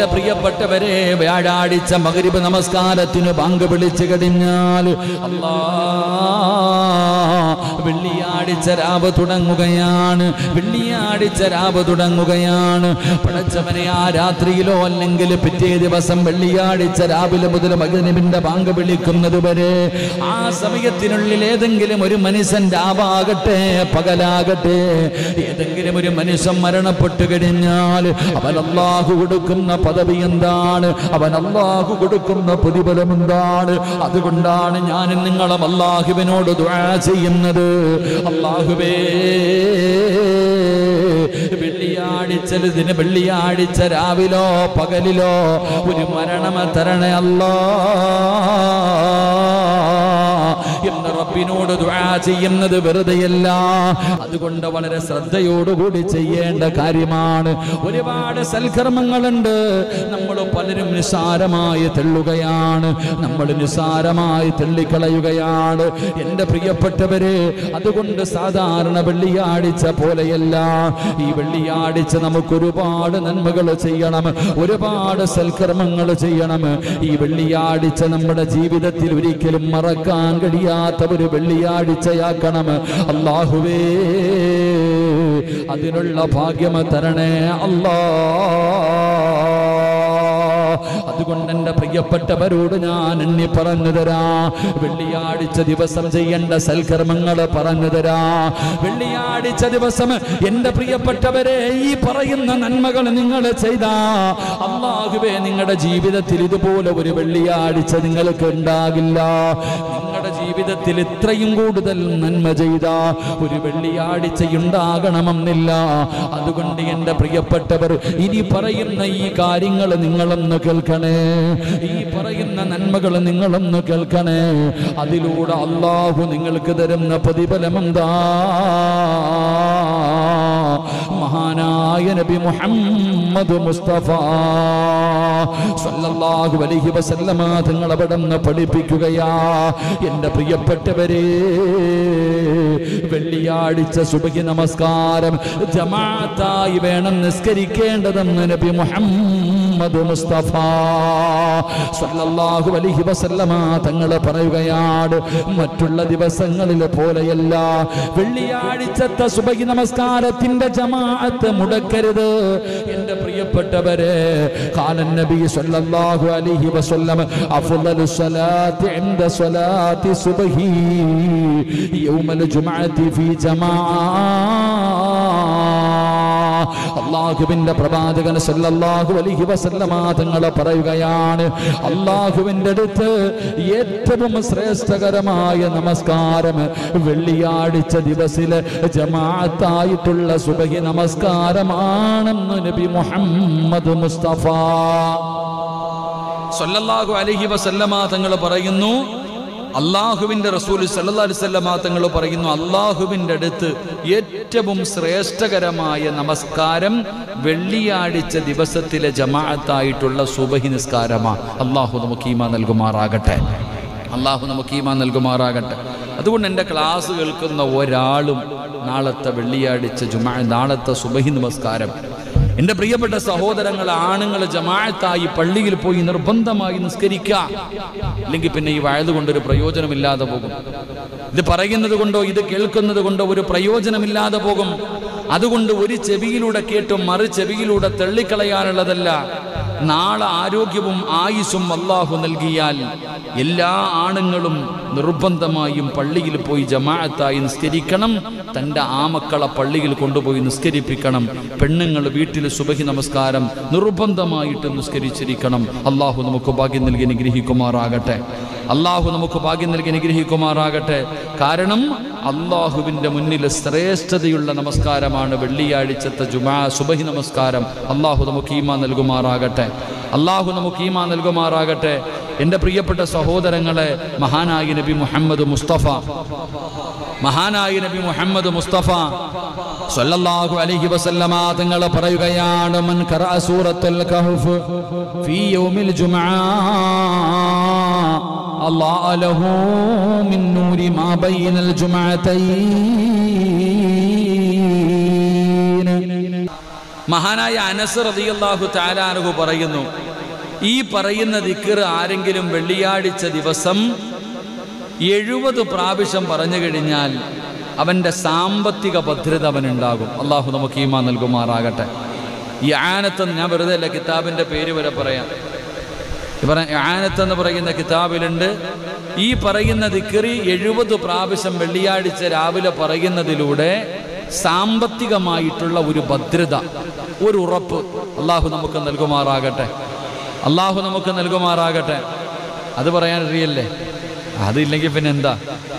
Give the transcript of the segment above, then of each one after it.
എന്റെ പ്രിയപ്പെട്ടവരെ വ്യാഴാഴ്ച മകരിബ് നമസ്കാരത്തിന് പങ്ക് വിളിച്ചു കഴിഞ്ഞാൽ അല്ലാ വെള്ളിയാഴ്ച രാവ് തുടങ്ങുകയാണ് വെള്ളിയാഴ്ച രാവ് തുടങ്ങുകയാണ് പടച്ചവനെ ആ രാത്രിയിലോ അല്ലെങ്കിൽ പിറ്റേ ദിവസം വെള്ളിയാഴ്ച രാവിലെ മുതൽ മകനിബിന്റെ പങ്ക് വിളിക്കുന്നത് വരെ ആ സമയത്തിനുള്ളിൽ ഏതെങ്കിലും ഒരു മനുഷ്യൻ രാവാകട്ടെ പകലാകട്ടെ ഏതെങ്കിലും ഒരു മനുഷ്യൻ മരണപ്പെട്ടു കഴിഞ്ഞാൽ അവൻ അള്ളാഹു കൊടുക്കുന്ന പദവി എന്താണ് അവൻ അള്ളാഹു കൊടുക്കുന്ന പ്രതിഫലം എന്താണ് അതുകൊണ്ടാണ് ഞാൻ നിങ്ങളും അള്ളാഹുവിനോട് ദുആ ചെയ്യുന്നത് അള്ളാഹുവേ വെള്ളിയാഴ്ച ഇതിന് വെള്ളിയാഴ്ച രാവിലോ പകലിലോ ഒരു മരണം തരണേ അല്ലാ എന്ന് റബ്ബിനോട് ദുആ ചെയ്യുന്നത് വെറുതെയല്ല അതുകൊണ്ട് വളരെ ശ്രദ്ധയോടുകൂടി ചെയ്യേണ്ട കാര്യമാണ് ഒരുപാട് സൽക്കർമ്മങ്ങളുണ്ട് നമ്മൾ പലരും നിസ്സാരമായി തെള്ളുകയാണ് നമ്മൾ നിസ്സാരമായി തെള്ളിക്കളയുകയാണ് എൻ്റെ പ്രിയപ്പെട്ടവരെ അതുകൊണ്ട് സാധാരണ വെള്ളിയാഴ്ച പോലെയല്ല ഈ വെള്ളിയാഴ്ച നമുക്ക് ഒരുപാട് നന്മകൾ ചെയ്യണം ഒരുപാട് സൽക്കർമ്മങ്ങൾ ചെയ്യണം ഈ വെള്ളിയാഴ്ച നമ്മുടെ ജീവിതത്തിൽ ഒരിക്കലും മറക്കാൻ കഴിയാത്ത ഒരു വെള്ളിയാഴ്ചയാക്കണം അള്ളാഹുവേ അതിനുള്ള ഭാഗ്യം തരണേ അല്ലാ അതുകൊണ്ട് എൻ്റെ പ്രിയപ്പെട്ടവരോട് ഞാൻ എണ്ണി പറഞ്ഞു തരാ വെള്ളിയാഴ്ച ദിവസം ചെയ്യേണ്ട സൽക്കർമ്മങ്ങൾ പറഞ്ഞു തരാ വെള്ളിയാഴ്ച ദിവസം എൻ്റെ പ്രിയപ്പെട്ടവരെ ഈ പറയുന്ന നന്മകൾ നിങ്ങൾ ചെയ്താ അള്ളാഹുവേ നിങ്ങളുടെ ജീവിതത്തിൽ ഇതുപോലെ ഒരു വെള്ളിയാഴ്ച നിങ്ങൾക്ക് ഉണ്ടാകില്ല നിങ്ങളുടെ ജീവിതത്തിൽ ഇത്രയും കൂടുതൽ നന്മ ചെയ്ത ഒരു വെള്ളിയാഴ്ച ഉണ്ടാകണമെന്നില്ല അതുകൊണ്ട് എൻ്റെ പ്രിയപ്പെട്ടവർ ഇനി പറയുന്ന ഈ കാര്യങ്ങൾ നിങ്ങളൊന്ന് കേൾക്കണേ ഈ പറയുന്ന നന്മകൾ നിങ്ങളൊന്ന് കേൾക്കണേ അതിലൂടെ അള്ളാഹു നിങ്ങൾക്ക് തരുന്ന പ്രതിഫലം എന്താ മഹാനായ നബി മുഹമ്മദ് മുസ്തഫ സല്ലല്ലാഹു അലൈഹി വസല്ലമ തങ്ങൾ അവിടെ നിന്ന് പഠിപ്പിക്കുകയാ എൻ്റെ പ്രിയപ്പെട്ടവരെ വെള്ളിയാഴ്ച സുബഹി നമസ്കാരം ജമാഅത്തായി വേണം നിസ്കരിക്കേണ്ടതെന്ന് നബി മുഹമ്മദ് മുസ്തഫ സല്ലല്ലാഹു അലൈഹി വസല്ലമ തങ്ങൾ പറയുകയാണ് മറ്റുള്ള ദിവസങ്ങളിൽ പോലെയല്ല വെള്ളിയാഴ്ചത്തെ സുബഹി നമസ്കാരത്തിന്റെ ജമാഅത്ത് മുടക്കരുത് എൻ്റെ പ്രിയപ്പെട്ടവരെ കാലൻ നബി സല്ലല്ലാഹു അലൈഹി വസല്ലം അഫ്ളലു സ്വലാത്തി ഇൻദ സ്വലാത്തി സുബ്ഹി യൗമൽ ജുമഅത്തി ഫീ ജമാഅ അള്ളാഹുവിന്റെ പ്രവാചകൻ സല്ലല്ലാഹു അലൈഹി വസല്ലമ തങ്ങൾ പറയുകയാണ് അള്ളാഹുവിന്റെ അടുത്ത് ഏറ്റവും ശ്രേഷ്ഠകരമായ നമസ്കാരം വെള്ളിയാഴ്ച ദിവസിലെ ജമാഅത്തായിട്ടുള്ള സുബഹി നമസ്കാരമാണെന്ന് നബി മുഹമ്മദ് മുസ്തഫ സല്ലല്ലാഹു അലൈഹി വസല്ലമ തങ്ങൾ പറയുന്നു അള്ളാഹുവിന്റെ റസൂൽ സല്ലല്ലാഹു അലൈഹി വസല്ലമ തങ്ങൾ പറയുന്നു അള്ളാഹുവിന്റെ അടുത്ത് ഏറ്റവും ശ്രേഷ്ഠകരമായ നമസ്കാരം വെള്ളിയാഴ്ച ദിവസത്തിലെ ജമാഅത്തായിട്ടുള്ള സുബഹി നിസ്കാരമാ അള്ളാഹു നമുക്ക് ഈമാ നൽകുമാറാകട്ടെ അള്ളാഹു നമുക്ക് ഈമാ നൽകുമാറാകട്ടെ അതുകൊണ്ട് എൻ്റെ ക്ലാസ് കേൾക്കുന്ന ഒരാളും നാളത്തെ വെള്ളിയാഴ്ച ജുമാ നാളത്തെ സുബഹി നമസ്കാരം എൻ്റെ പ്രിയപ്പെട്ട സഹോദരങ്ങൾ ആണുങ്ങൾ ജമാഅത്തായി പള്ളിയിൽ പോയി നിർബന്ധമായി നിസ്കരിക്കുക അല്ലെങ്കിൽ പിന്നെ ഈ വയത് കൊണ്ടൊരു പ്രയോജനമില്ലാതെ പോകും ഇത് പറയുന്നത് കൊണ്ടോ ഇത് കേൾക്കുന്നത് കൊണ്ടോ ഒരു പ്രയോജനമില്ലാതെ പോകും അതുകൊണ്ട് ഒരു ചെവിയിലൂടെ കേട്ടും മറു ചെവിയിലൂടെ തള്ളിക്കളയാനുള്ളതല്ല നാളെ ആരോഗ്യവും ആയുസ്സും അള്ളാഹു നൽകിയാൽ എല്ലാ ആണുങ്ങളും നിർബന്ധമായും പള്ളിയിൽ പോയി ജമാഅത്തായി നിസ്കരിക്കണം തൻ്റെ ആമക്കളെ പള്ളിയിൽ കൊണ്ടുപോയി നിസ്കരിപ്പിക്കണം പെണ്ണുങ്ങൾ വീട്ടിൽ സുബഹി നമസ്കാരം നിർബന്ധമായിട്ട് നിസ്കരിച്ചിരിക്കണം അള്ളാഹു നമുക്ക് ഭാഗ്യം നൽകി അനുഗ്രഹിക്കുമാറാകട്ടെ അള്ളാഹു നമുക്ക് ഭാഗ്യം നൽകി അനുഗ്രഹിക്കുമാറാകട്ടെ കാരണം അള്ളാഹുവിൻ്റെ മുന്നിൽ ശ്രേഷ്ഠതയുള്ള നമസ്കാരമാണ് വെള്ളിയാഴ്ചത്തെ ജുമാ സുബഹി നമസ്കാരം അള്ളാഹു നമുക്ക് ഈമാ നൽകുമാറാകട്ടെ അള്ളാഹു നമുക്ക് ഈമാ നൽകുമാറാകട്ടെ എൻ്റെ പ്രിയപ്പെട്ട സഹോദരങ്ങളെ മഹാനായ നബി മുഹമ്മദ് മുസ്തഫ മഹാനായ നബി മുഹമ്മദ് മുസ്തഫ സല്ലല്ലാഹു അലൈഹി വസല്ലമ തങ്ങൾ പറയുകയാണ് മൻ ഖറഅ സൂറത്തുൽ കഹ്ഫ് ഫീ യൗമിൽ ജുമുഅ അല്ലാഹു ലഹു മിൻ നൂരി മാ ബൈനൽ ജുമുഅത്തൈൻ മഹാനായ അനസ് റളിയല്ലാഹു താലാനുഹു പറയുന്നു ഈ പറയുന്ന ദിക്കർ ആരെങ്കിലും വെള്ളിയാഴ്ച ദിവസം എഴുപത് പ്രാവശ്യം പറഞ്ഞു കഴിഞ്ഞാൽ അവൻ്റെ സാമ്പത്തിക ഭദ്രത അവനുണ്ടാകും അള്ളാഹു നമുക്ക് ഈമാ നൽകുമാറാകട്ടെ ഈ ആനത്ത് ഞാൻ വെറുതെ അല്ല കിതാബിൻ്റെ പേര് വരെ പറയാം ഈ പറഞ്ഞ ആനത്ത് എന്ന് പറയുന്ന കിതാബിലുണ്ട് ഈ പറയുന്ന ദിക്കറി എഴുപത് പ്രാവശ്യം വെള്ളിയാഴ്ച രാവിലെ പറയുന്നതിലൂടെ സാമ്പത്തികമായിട്ടുള്ള ഒരു ഭദ്രത ഒരു ഉറപ്പ് അള്ളാഹു നമുക്ക് നൽകുമാറാകട്ടെ അള്ളാഹു നമുക്ക് നൽകുമാറാകട്ടെ അത് പറയാൻ അറിയല്ലേ അതില്ലെങ്കിൽ പിന്നെ എന്താ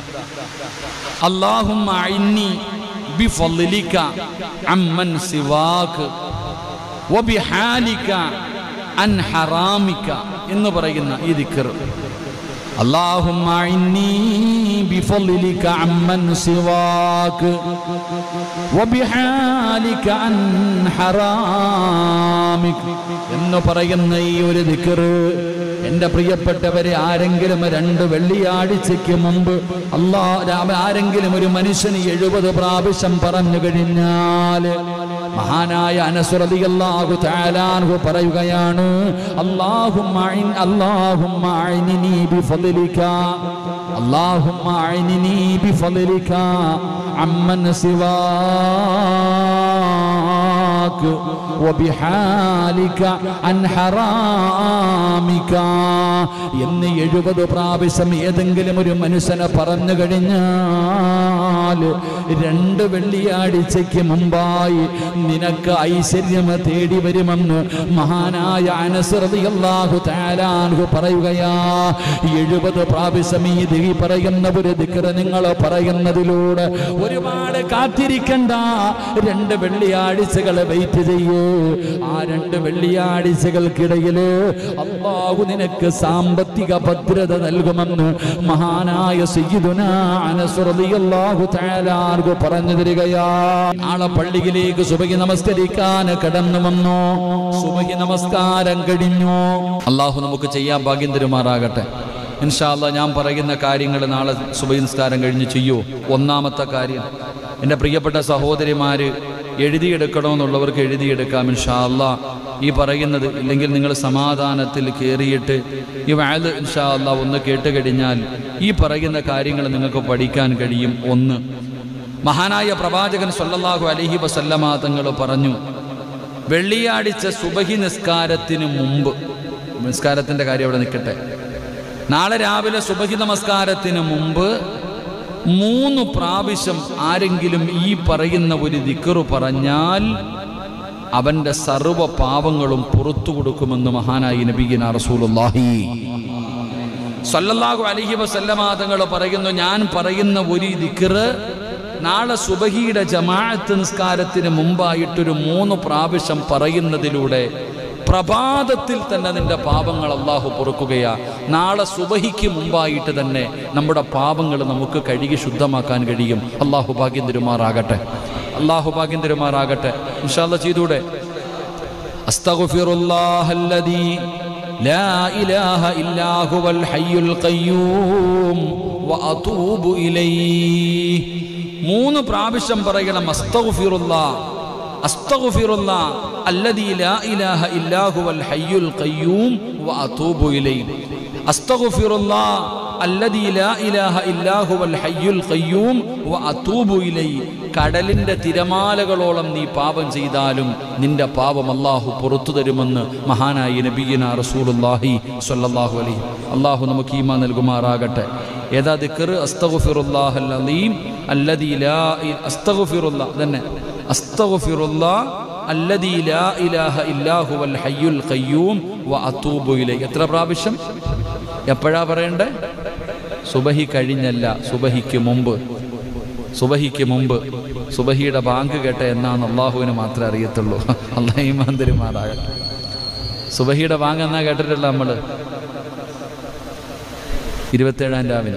اللهم أعني بفضلك عمن سواك وبحالك عن حرامك എന്ന് പറയുന്ന ഈ ദിക്കർ اللهم أعني بفضلك عمن سواك وبحالك عن حرامك എന്ന് പറയുന്ന ഈ ഒരു ദിക്കർ എൻ്റെ പ്രിയപ്പെട്ടവരെ ആരെങ്കിലും രണ്ട് വെള്ളിയാഴ്ചയ്ക്ക് മുമ്പ് അല്ലാ ആരെങ്കിലും ഒരു മനുഷ്യന് എഴുപത് പ്രാവശ്യം പറഞ്ഞു കഴിഞ്ഞാൽ മഹാനായ അനസുറതി അള്ളാഹു താലാൻഹു പറയുകയാണ് അള്ളാഹുമ്മ അഇൻ- അള്ളാഹുമ്മ അഇനിനി ബിഫളിക اللهم أعني بفضلك عمن سواك وبحالك عن حرامك എന്ന് എഴുപത് പ്രാവശ്യം ഏതെങ്കിലും ഒരു മനുഷ്യനെ പറഞ്ഞു കഴിഞ്ഞാൽ രണ്ട് വെള്ളിയാഴ്ചയ്ക്ക് മുമ്പായി നിനക്ക് ഐശ്വര്യം തേടി വരുമെന്ന് മഹാനായ അനസ്രതിയല്ലാഹു താലാൻഹു പറയുകയാ എഴുപത് പ്രാവശ്യം ഈ ദിഗി പറയുന്ന ഒരു ദിക്കറ് നിങ്ങൾ പറയുന്നതിലൂടെ ഒരുപാട് കാത്തിരിക്കണ്ട രണ്ട് വെള്ളിയാഴ്ചകൾ വെയിറ്റ് ചെയ്യൂ ആ രണ്ട് വെള്ളിയാഴ്ചകൾക്കിടയില് അള്ളാഹു നിനക്ക് സാമ്പത്തിക ഭദ്രത നൽകുമെന്ന് മഹാനായ സയ്യിദുനാ അനസ് റളിയല്ലാഹു തആല ആർക്ക് പറഞ്ഞു തരികയാ നാളെ പള്ളിയിലേക്ക് സുബഹി നമസ്കരിക്കാൻ കടന്നു വന്നു സുബഹി നമസ്കാരം കഴിഞ്ഞു അള്ളാഹു നമുക്ക് ചെയ്യാൻ ഭാഗ്യം തരുമാറാകട്ടെ ഇൻഷാല്ല ഞാൻ പറയുന്ന കാര്യങ്ങൾ നാളെ സുബഹി നിസ്കാരം കഴിഞ്ഞ് ചെയ്യൂ ഒന്നാമത്തെ കാര്യം എൻ്റെ പ്രിയപ്പെട്ട സഹോദരിമാർ എഴുതിയെടുക്കണമെന്നുള്ളവർക്ക് എഴുതിയെടുക്കാം ഇൻഷാല്ല ഈ പറയുന്നത് ഇല്ലെങ്കിൽ നിങ്ങൾ സമാധാനത്തിൽ കയറിയിട്ട് ഈ വാല് ഇൻഷാല്ല ഒന്ന് കേട്ട് കഴിഞ്ഞാൽ ഈ പറയുന്ന കാര്യങ്ങൾ നിങ്ങൾക്ക് പഠിക്കാൻ കഴിയും ഒന്ന് മഹാനായ പ്രവാചകൻ സല്ലല്ലാഹു അലൈഹി വസല്ലമ തങ്ങൾ പറഞ്ഞു വെള്ളിയാഴ്ച സുബഹി നിസ്കാരത്തിന് മുമ്പ് നിസ്കാരത്തിൻ്റെ കാര്യം അവിടെ നിൽക്കട്ടെ നാളെ രാവിലെ സുബഹി നമസ്കാരത്തിന് മുമ്പ് മൂന്ന് പ്രാവശ്യം ആരെങ്കിലും ഈ പറയുന്ന ഒരു ദിക്കറു പറഞ്ഞാൽ അവന്റെ സർവ പാവങ്ങളും പുറത്തു കൊടുക്കുമെന്ന് മഹാനായി നബീന റസൂലുള്ളാഹി സല്ലല്ലാഹു അലൈഹി വസല്ലമ തങ്ങൾ പറയുന്നു ഞാൻ പറയുന്ന ഒരു ദിക്കറ് നാളെ സുബഹിയുടെ ജമാഅത്ത് നിസ്കാരത്തിന് മുമ്പായിട്ടൊരു മൂന്ന് പ്രാവശ്യം പറയുന്നതിലൂടെ പ്രഭാതത്തിൽ തന്നെ നിന്റെ പാപങ്ങൾ അള്ളാഹു പൊറുക്കുകയാ നാളെ സുബഹിക്ക് മുമ്പായിട്ട് തന്നെ നമ്മുടെ പാപങ്ങൾ നമുക്ക് കഴുകി ശുദ്ധമാക്കാൻ കഴിയും അള്ളാഹു ഭാഗ്യം തരുമാറാകട്ടെ അള്ളാഹു ഭാഗ്യം തരുമാറാകട്ടെ ഇൻഷാല്ല ചെയ്തൂടെ أستغفر الله الذي لا إله إلا هو الحي القيوم وأتوب إليه മൂന്ന് പ്രാവശ്യം പറയണം അസ്തഗ്ഫിറുല്ലാ അസ്തഗ്ഫിറുല്ലാ അല്ലദീ ലാ ഇലാഹ ഇല്ലാ ഹുവൽ ഹയ്യുൽ ഖയ്യൂം വഅതൂബു ഇലൈഹി അസ്തഗ്ഫിറുല്ലാ അല്ലദീ ലാ ഇലാഹ ഇല്ലാ ഹുവൽ ഹയ്യുൽ ഖയ്യൂം വഅതൂബു ഇലൈഹി കടലിന്റെ തിരമാലകളോളം നീ പാപം ചെയ്താലും നിന്റെ പാപം അള്ളാഹു പുറത്തു തരുമെന്ന് മഹാനായി നബീന റസൂലുള്ളാഹി സ്വല്ലല്ലാഹു അലൈഹി അള്ളാഹു നമുക്ക് ഈമാ നൽകുമാറാകട്ടെ ഏതാ ദിക്കർ അസ്തഗ്ഫിറുല്ലാഹൽ അലീം അല്ലദീ ലാ ഇ- അസ്തഗ്ഫിറുല്ലാ തന്നെ അസ്തഗ്ഫിറുല്ലാ അല്ലദീ ലാ ഇലാഹ ഇല്ലാ ഹുവൽ ഹയ്യുൽ ഖയ്യൂം വഅതൂബു ഇലൈഹി എത്ര പ്രാവശ്യം എപ്പോഴാ പറയണ്ടേ സുബഹി കഴിഞ്ഞല്ല സുബഹിക്ക് മുമ്പ് സുബഹിക്ക് മുമ്പ് സുബഹിയുടെ ബാങ്ക് കേട്ട എന്നാന്ന് അള്ളാഹുവിന് മാത്രമേ അറിയത്തുള്ളൂ അള്ളാഹിമാന്തരുമാറാകട്ടെ സുബഹിയുടെ ബാങ്ക് എന്നാ കേട്ടിട്ടില്ല നമ്മള് ഇരുപത്തേഴാം രാവിലെ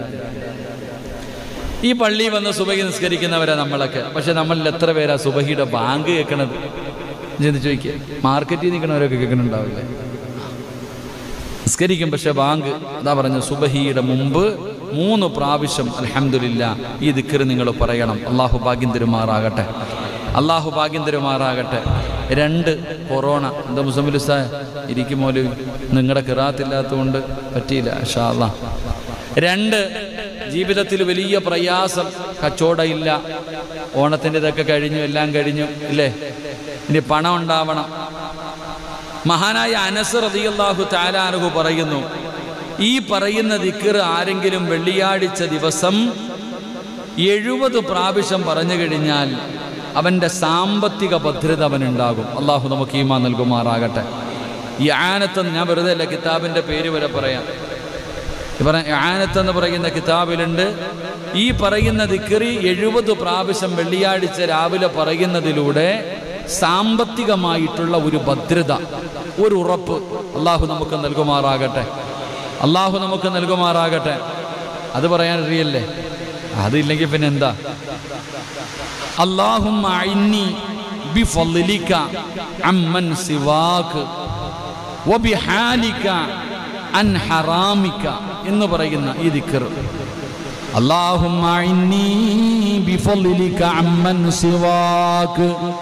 ഈ പള്ളി വന്ന് സുബഹി നിസ്കരിക്കുന്നവരാ നമ്മളൊക്കെ പക്ഷെ നമ്മളിൽ എത്ര പേരാ സുബഹിയുടെ ബാങ്ക് കേൾക്കണത് ചിന്തിച്ച് ചോദിക്കുക മാർക്കറ്റിൽ നിൽക്കണവരൊക്കെ കേൾക്കണുണ്ടാവില്ലേ നിസ്കരിക്കും പക്ഷെ ബാങ്ക് അതാ പറഞ്ഞ സുബഹിയുടെ മുമ്പ് മൂന്ന് പ്രാവശ്യം അൽഹംദുലില്ല ഈ ദിക്കറ് നിങ്ങൾ പറയണം അള്ളാഹു ഭാഗ്യം തരുമാറാകട്ടെ അള്ളാഹു ഭാഗ്യം തരുമാറാകട്ടെ രണ്ട് കൊറോണ എന്താ മുസമ്മിലുസ്താ ഇരിക്കും മോല് നിങ്ങളുടെ കിറാത്തില്ലാത്തതുകൊണ്ട് പറ്റിയില്ല ഷാള്ള രണ്ട് ജീവിതത്തിൽ വലിയ പ്രയാസം കച്ചവടമില്ല ഓണത്തിൻ്റെ ഇതൊക്കെ കഴിഞ്ഞു എല്ലാം കഴിഞ്ഞു ഇല്ലേ ഇനി പണം ഉണ്ടാവണം മഹാനായ അനസ് റളിയല്ലാഹു താലാനുഹു പറയുന്നു ഈ പറയുന്ന ദിക്കർ ആരെങ്കിലും വെള്ളിയാഴ്ച ദിവസം എഴുപത് പ്രാവശ്യം പറഞ്ഞു കഴിഞ്ഞാൽ അവൻ്റെ സാമ്പത്തിക ഭദ്രത അവനുണ്ടാകും അള്ളാഹു നമുക്ക് ഈമാ നൽകുമാറാകട്ടെ ഈ ആനത്ത് ഞാൻ വെറുതെ അല്ല കിതാബിൻ്റെ പേര് വരെ പറയാം ഈ പറ ആനത്ത് എന്ന് പറയുന്ന കിതാബിലുണ്ട് ഈ പറയുന്ന ദിക്കറി എഴുപത് പ്രാവശ്യം വെള്ളിയാഴ്ച രാവിലെ പറയുന്നതിലൂടെ സാമ്പത്തികമായിട്ടുള്ള ഒരു ഭദ്രത ഒരു ഉറപ്പ് അള്ളാഹു നമുക്ക് നൽകുമാറാകട്ടെ അള്ളാഹു നമുക്ക് നൽകുമാറാകട്ടെ അത് പറയാൻ അറിയല്ലേ അതില്ലെങ്കിൽ പിന്നെ എന്താ അള്ളാഹുമ്മ അഇന്നി ബിഫളിലിക അമ്മൻ സിവാക്ക് വബിഹാലിക അൻ ഹറാമിക എന്ന് പറയുന്ന ഈ ദിക്കർ اللهم أعني بفضلك عمن سواك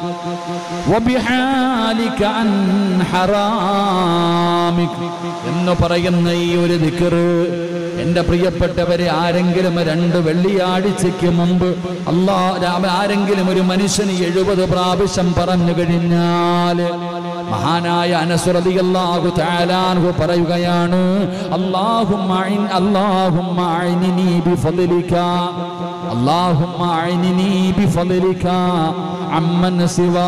وبحالك عن حرامك എന്ന് പറയുന്ന ഈ ഒരു ദിക്കറ് എൻ്റെ പ്രിയപ്പെട്ടവരെ ആരെങ്കിലും രണ്ട് വെള്ളിയാഴ്ചയ്ക്ക് മുമ്പ് അല്ലാ രാമ- ആരെങ്കിലും ഒരു മനുഷ്യന് എഴുപത് പ്രാവശ്യം പറഞ്ഞു കഴിഞ്ഞാൽ മഹാനായ അനസുറതിയല്ലാഹു താലാൻഹു പറയുകയാണ് അല്ലാഹുമ്മ അഇൻ- അല്ലാഹുമ്മ അഇനിനി ബിഫളിലിക അല്ലാഹുമ്മ അഇനിനി ബിഫളിലിക അമ്മൻ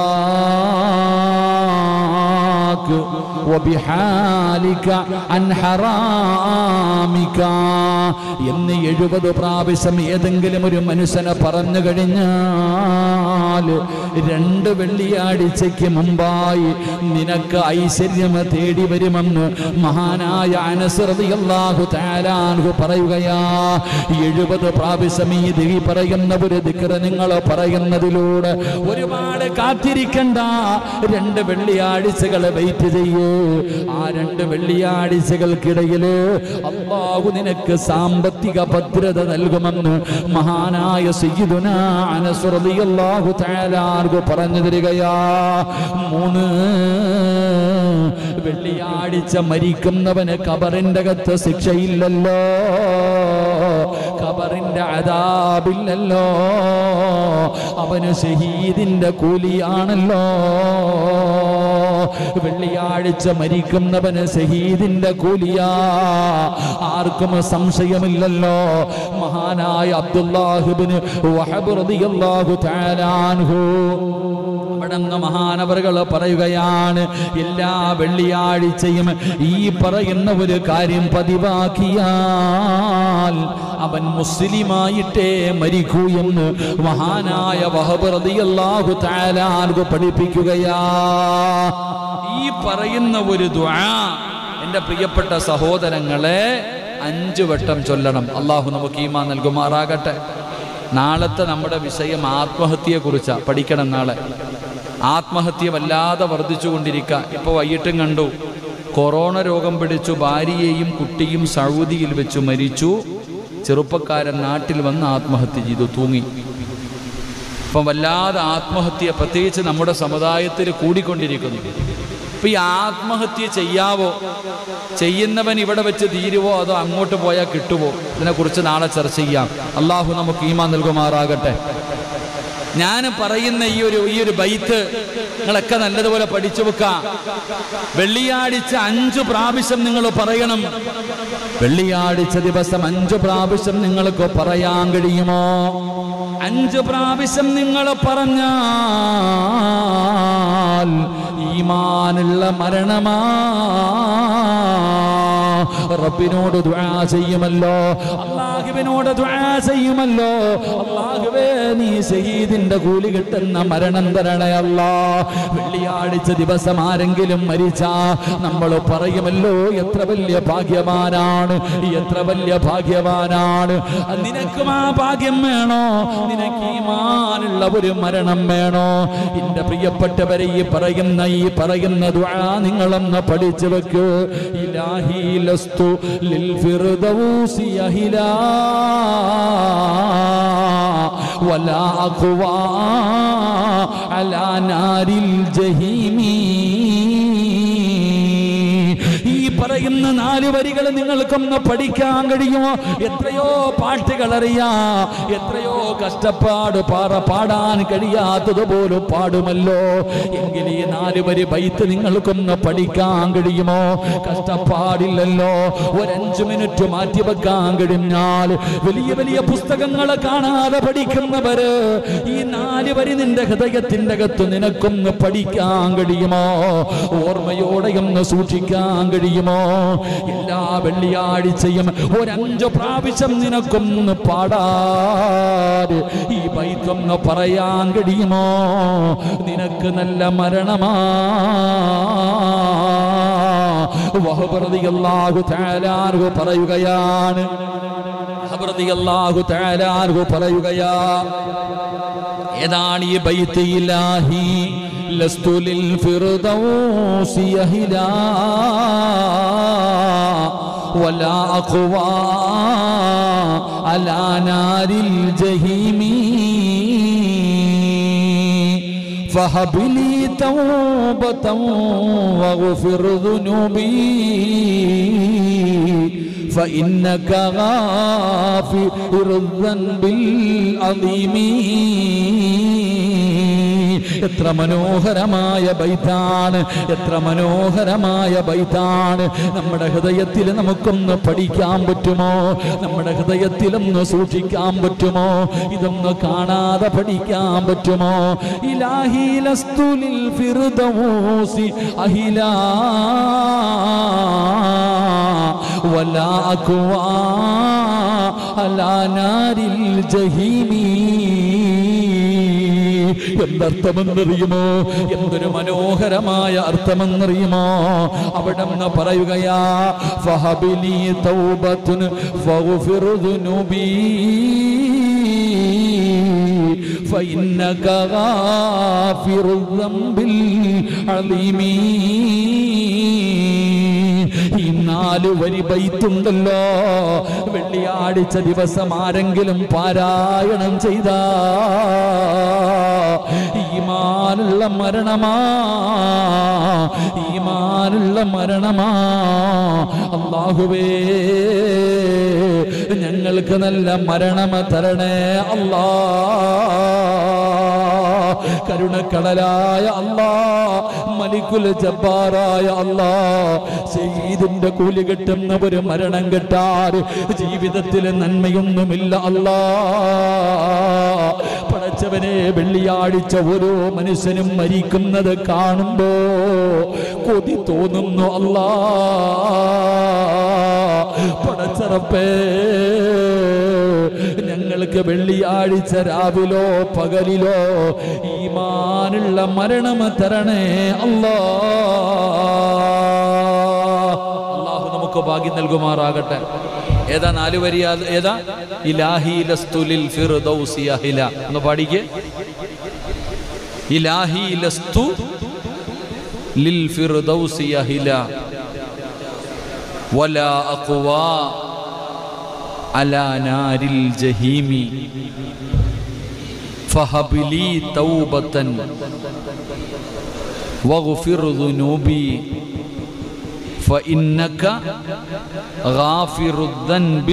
സിവാക് വബിഹാലിക അൻ ഹറാമിക എന്ന് എഴുപത് പ്രാവശ്യം ഏതെങ്കിലും ഒരു മനുഷ്യനെ പറഞ്ഞു കഴിഞ്ഞാൽ രണ്ട് വെള്ളിയാഴ്ചയ്ക്ക് മുമ്പായി നിനക്ക് ഐശ്വര്യം തേടി വരുമെന്ന് മഹാനായ അനസൃതിയല്ലാഹു താലാൻഹു പറയുകയാ എഴുപത് പ്രാവശ്യം ഈ ദിവി പറയുന്ന ഒരു ദിക്ര നിങ്ങൾ പറയുന്നതിലൂടെ ഒരുപാട് കാത്തിരിക്കണ്ട രണ്ട് വെള്ളിയാഴ്ചകൾ വെയിറ്റ് ചെയ്യൂ ആ രണ്ട് വെള്ളിയാഴ്ചകൾക്കിടയില് അള്ളാഹു നിനക്ക് സാമ്പത്തിക ഭദ്രത നൽകുമെന്ന് മഹാനായ സയ്യിദുന അനസ് റളിയല്ലാഹു തആല ആർക്ക് പറഞ്ഞു തരികയാ മൂന്ന് വെള്ളിയാഴ്ച മരിക്കുന്നവന് കബറിന്റെ അകത്ത് ശിക്ഷയില്ലല്ലോ കബറിന്റെ അതാബില്ലല്ലോ അവന് ഷഹീദിന്റെ കൂലിയാണല്ലോ വെള്ളിയാഴ്ച മരിക്കുന്നവന് ഷഹീദിന്റെ കൂലിയാ ആർക്കും സംശയമില്ലല്ലോ മഹാനായ അബ്ദുല്ലാഹിബിന് വഹബ് റളിയല്ലാഹു തആല അൻഹു അവിടുന്ന് മഹാനവറുകൾ പറയുകയാണ് എല്ലാ വെള്ളിയാഴ്ചയും ഈ പറയുന്ന ഒരു കാര്യം പതിവാക്കിയാൽ അവൻ മുസ്ലിമായിട്ടേ മരിക്കൂ എന്ന് മഹാനായ വഹബ് റളിയല്ലാഹു തആല അൻഹു പഠിപ്പിക്കുകയാ ഈ പറയുന്ന ഒരു ദുആ എൻ്റെ പ്രിയപ്പെട്ട സഹോദരങ്ങളെ അഞ്ചു വട്ടം ചൊല്ലണം അള്ളാഹു നമുക്ക് ഈമാ നൽകുമാറാകട്ടെ നാളത്തെ നമ്മുടെ വിഷയം ആത്മഹത്യയെക്കുറിച്ചാണ് പഠിക്കണം നാളെ ആത്മഹത്യ വല്ലാതെ വർദ്ധിച്ചുകൊണ്ടിരിക്കുക ഇപ്പോൾ വൈകിട്ടും കണ്ടു കൊറോണ രോഗം പിടിച്ചു ഭാര്യയെയും കുട്ടിയും സൗദിയിൽ വെച്ച് മരിച്ചു ചെറുപ്പക്കാരൻ നാട്ടിൽ വന്ന് ആത്മഹത്യ ചെയ്തു തൂങ്ങി ഇപ്പം വല്ലാതെ ആത്മഹത്യ പ്രത്യേകിച്ച് നമ്മുടെ സമുദായത്തിൽ കൂടിക്കൊണ്ടിരിക്കുന്നു ഇപ്പൊ ഈ ആത്മഹത്യ ചെയ്യാവോ ചെയ്യുന്നവൻ ഇവിടെ വെച്ച് തീരുവോ അതോ അങ്ങോട്ട് പോയാൽ കിട്ടുവോ ഇതിനെക്കുറിച്ച് നാളെ ചർച്ച ചെയ്യാം അള്ളാഹു നമുക്ക് ഈമാ നൽകുമാറാകട്ടെ ഞാൻ പറയുന്ന ഈ ഒരു ഈ ഒരു ബൈത്ത് നിങ്ങളൊക്കെ നല്ലതുപോലെ പഠിച്ചു വെക്കാം വെള്ളിയാഴ്ച അഞ്ചു പ്രാവശ്യം നിങ്ങൾ പറയണം വെള്ളിയാഴ്ച ദിവസം അഞ്ചു പ്രാവശ്യം നിങ്ങൾക്ക് പറയാൻ കഴിയുമോ അഞ്ചു പ്രാവശ്യം നിങ്ങൾ പറഞ്ഞാൽ ഈമാനുള്ള മരണമാ റബ്ബിനോട് ദുആ ചെയ്യുമല്ലോ അള്ളാഹുവിനോട് ദുആ ചെയ്യുമല്ലോ അള്ളാഹുവേ നീ ഷഹീദിന്റെ കൂലി കിട്ടുന്ന മരണം തരണേ അല്ലാ വെള്ളിയാഴ്ച ദിവസം ആരെങ്കിലും മരിച്ചാ നമ്മൾ പറയുമല്ലോ എത്ര വലിയ ഭാഗ്യവാനാണ് എത്ര വലിയ ഭാഗ്യവാനാണ് നിനക്കും ആ ഭാഗ്യം വേണോ നിനക്ക് ഈമാനുള്ള ഒരു മരണം വേണോ എന്റെ പ്രിയപ്പെട്ടവരെ ഈ പറയുന്ന ഈ പറയുന്ന ദുആ നിങ്ങളൊന്ന് പഠിച്ചു വെക്കൂ ഇലാഹി ലസ്തു ലിൽ ഫിർദൗസി അഹിലാ ولا أقوى على نار الجحيم ഈ പറയുന്ന നാല് വരികൾ നിങ്ങൾക്കൊന്ന് പഠിക്കാൻ കഴിയുമോ എത്രയോ പാട്ടുകൾ അറിയാം എത്രയോ കഷ്ടപ്പാട് പാറ പാടാൻ കഴിയാത്തത് പോലും പാടുമല്ലോ എങ്കിൽ ഈ നാല് വരി ബൈത്ത് നിങ്ങൾക്കൊന്ന് പഠിക്കാൻ കഴിയുമോ കഷ്ടപ്പാടില്ലല്ലോ ഒരഞ്ചു മിനിറ്റ് മാറ്റി വെക്കാൻ കഴിഞ്ഞാൽ വലിയ വലിയ പുസ്തകങ്ങൾ കാണാതെ പഠിക്കുന്നവര് ഈ നാല് വരി നിന്റെ ഹൃദയത്തിന്റെ അകത്ത് നിനക്കൊന്ന് പഠിക്കാൻ കഴിയുമോ ഓർമ്മയോടെ ഒന്ന് സൂക്ഷിക്കാൻ കഴിയുമോ എല്ലാ വെള്ളിയാഴ്ചയും ഒരഞ്ചു പ്രാവശ്യം നിനക്കൊന്ന് പാടാറ് ഈ ബൈത്തൊന്ന് പറയാൻ കഴിയുമോ നിനക്ക് നല്ല മരണമാ വഹുപ്രതിയല്ലാഹു താലാർഹു പറയുകയാണ് വഹുപ്രതിയല്ലാഹു താലാർഹു പറയുകയാ ഏതാണ് ഈ ബൈത്ത് ഇലാഹി ലസ്തു ലിൽ ഫിർദൗസി അഹിലാ വലാ അഖ്വാ അലാ നാരിൽ ജഹീമി فهب لي توبة واغفر ذنوبي فإنك غافر الذنب العظيم എത്ര മനോഹരമായ ബൈത്താണ് എത്ര മനോഹരമായ ബൈത്താണ് നമ്മുടെ ഹൃദയത്തിൽ നമുക്കൊന്ന് പഠിക്കാൻ പറ്റുമോ നമ്മുടെ ഹൃദയത്തിലൊന്ന് സൂക്ഷിക്കാൻ പറ്റുമോ ഇതൊന്ന് കാണാതെ പഠിക്കാൻ പറ്റുമോ ഇലാഹി ലസ്തുലിൽ ഫിർദൗസി അഹിലാ വലാ അക്വാ അലാ നാരിൽ ജഹീമീ എന്തർത്ഥമെന്നറിയുമോ എന്തൊരു മനോഹരമായ അർത്ഥമെന്നറിയുമോ അവിടെ നിന്ന് പറയുകയാ ഫഹബിലി തൗബത്തുൻ ഫഗ്ഫിർ ദുനൂബി فإنك غافر الذنب العظيم ഈ നാല് വരി ബൈത്തുണ്ടല്ലോ വെള്ളിയാഴ്ച ദിവസം ആരെങ്കിലും പാരായണം ചെയ്ത ഈമാനുള്ള മരണമാ ഈമാനുള്ള മരണമാ അള്ളാഹുവേ ഞങ്ങൾക്ക് നല്ല മരണമ തരണേ അല്ലാ കരുണക്കടലായ അല്ലാ മലിക്കുൽ ജബ്ബാറായ അല്ലാ ശഹീദിന്റെ കൂലി കിട്ടുന്ന ഒരു മരണം കിട്ടാറ് ജീവിതത്തിൽ നന്മയൊന്നുമില്ല അല്ലാ പടച്ചവനെ വെള്ളിയാഴ്ച ഓരോ മനുഷ്യനും മരിക്കുന്നത് കാണുമ്പോ കൊതി തോന്നുന്നു അല്ലാ പടച്ചറപ്പേ ഞങ്ങൾക്ക് വെള്ളിയാഴ്ച രാവിലോ പകലിലോ ഈമാനുള്ള മരണം തരണേ അല്ലാ അള്ളാഹു നമുക്ക് ഭാഗ്യം നൽകുമാറാകട്ടെ ഏതാ നാല് വരി ഏതാ ഇലാഹി ലസ്തു ലിൽ ഫിർദൗസി അഹില ഒന്ന് പാടിക്ക് ഇലാഹി ലസ്തു ലിൽ ഫിർദൗസി അഹില വലാ അഖ്വാ على نار الجحيم فهب لي توبة واغفر ذنوبي فإنك غافر الذنب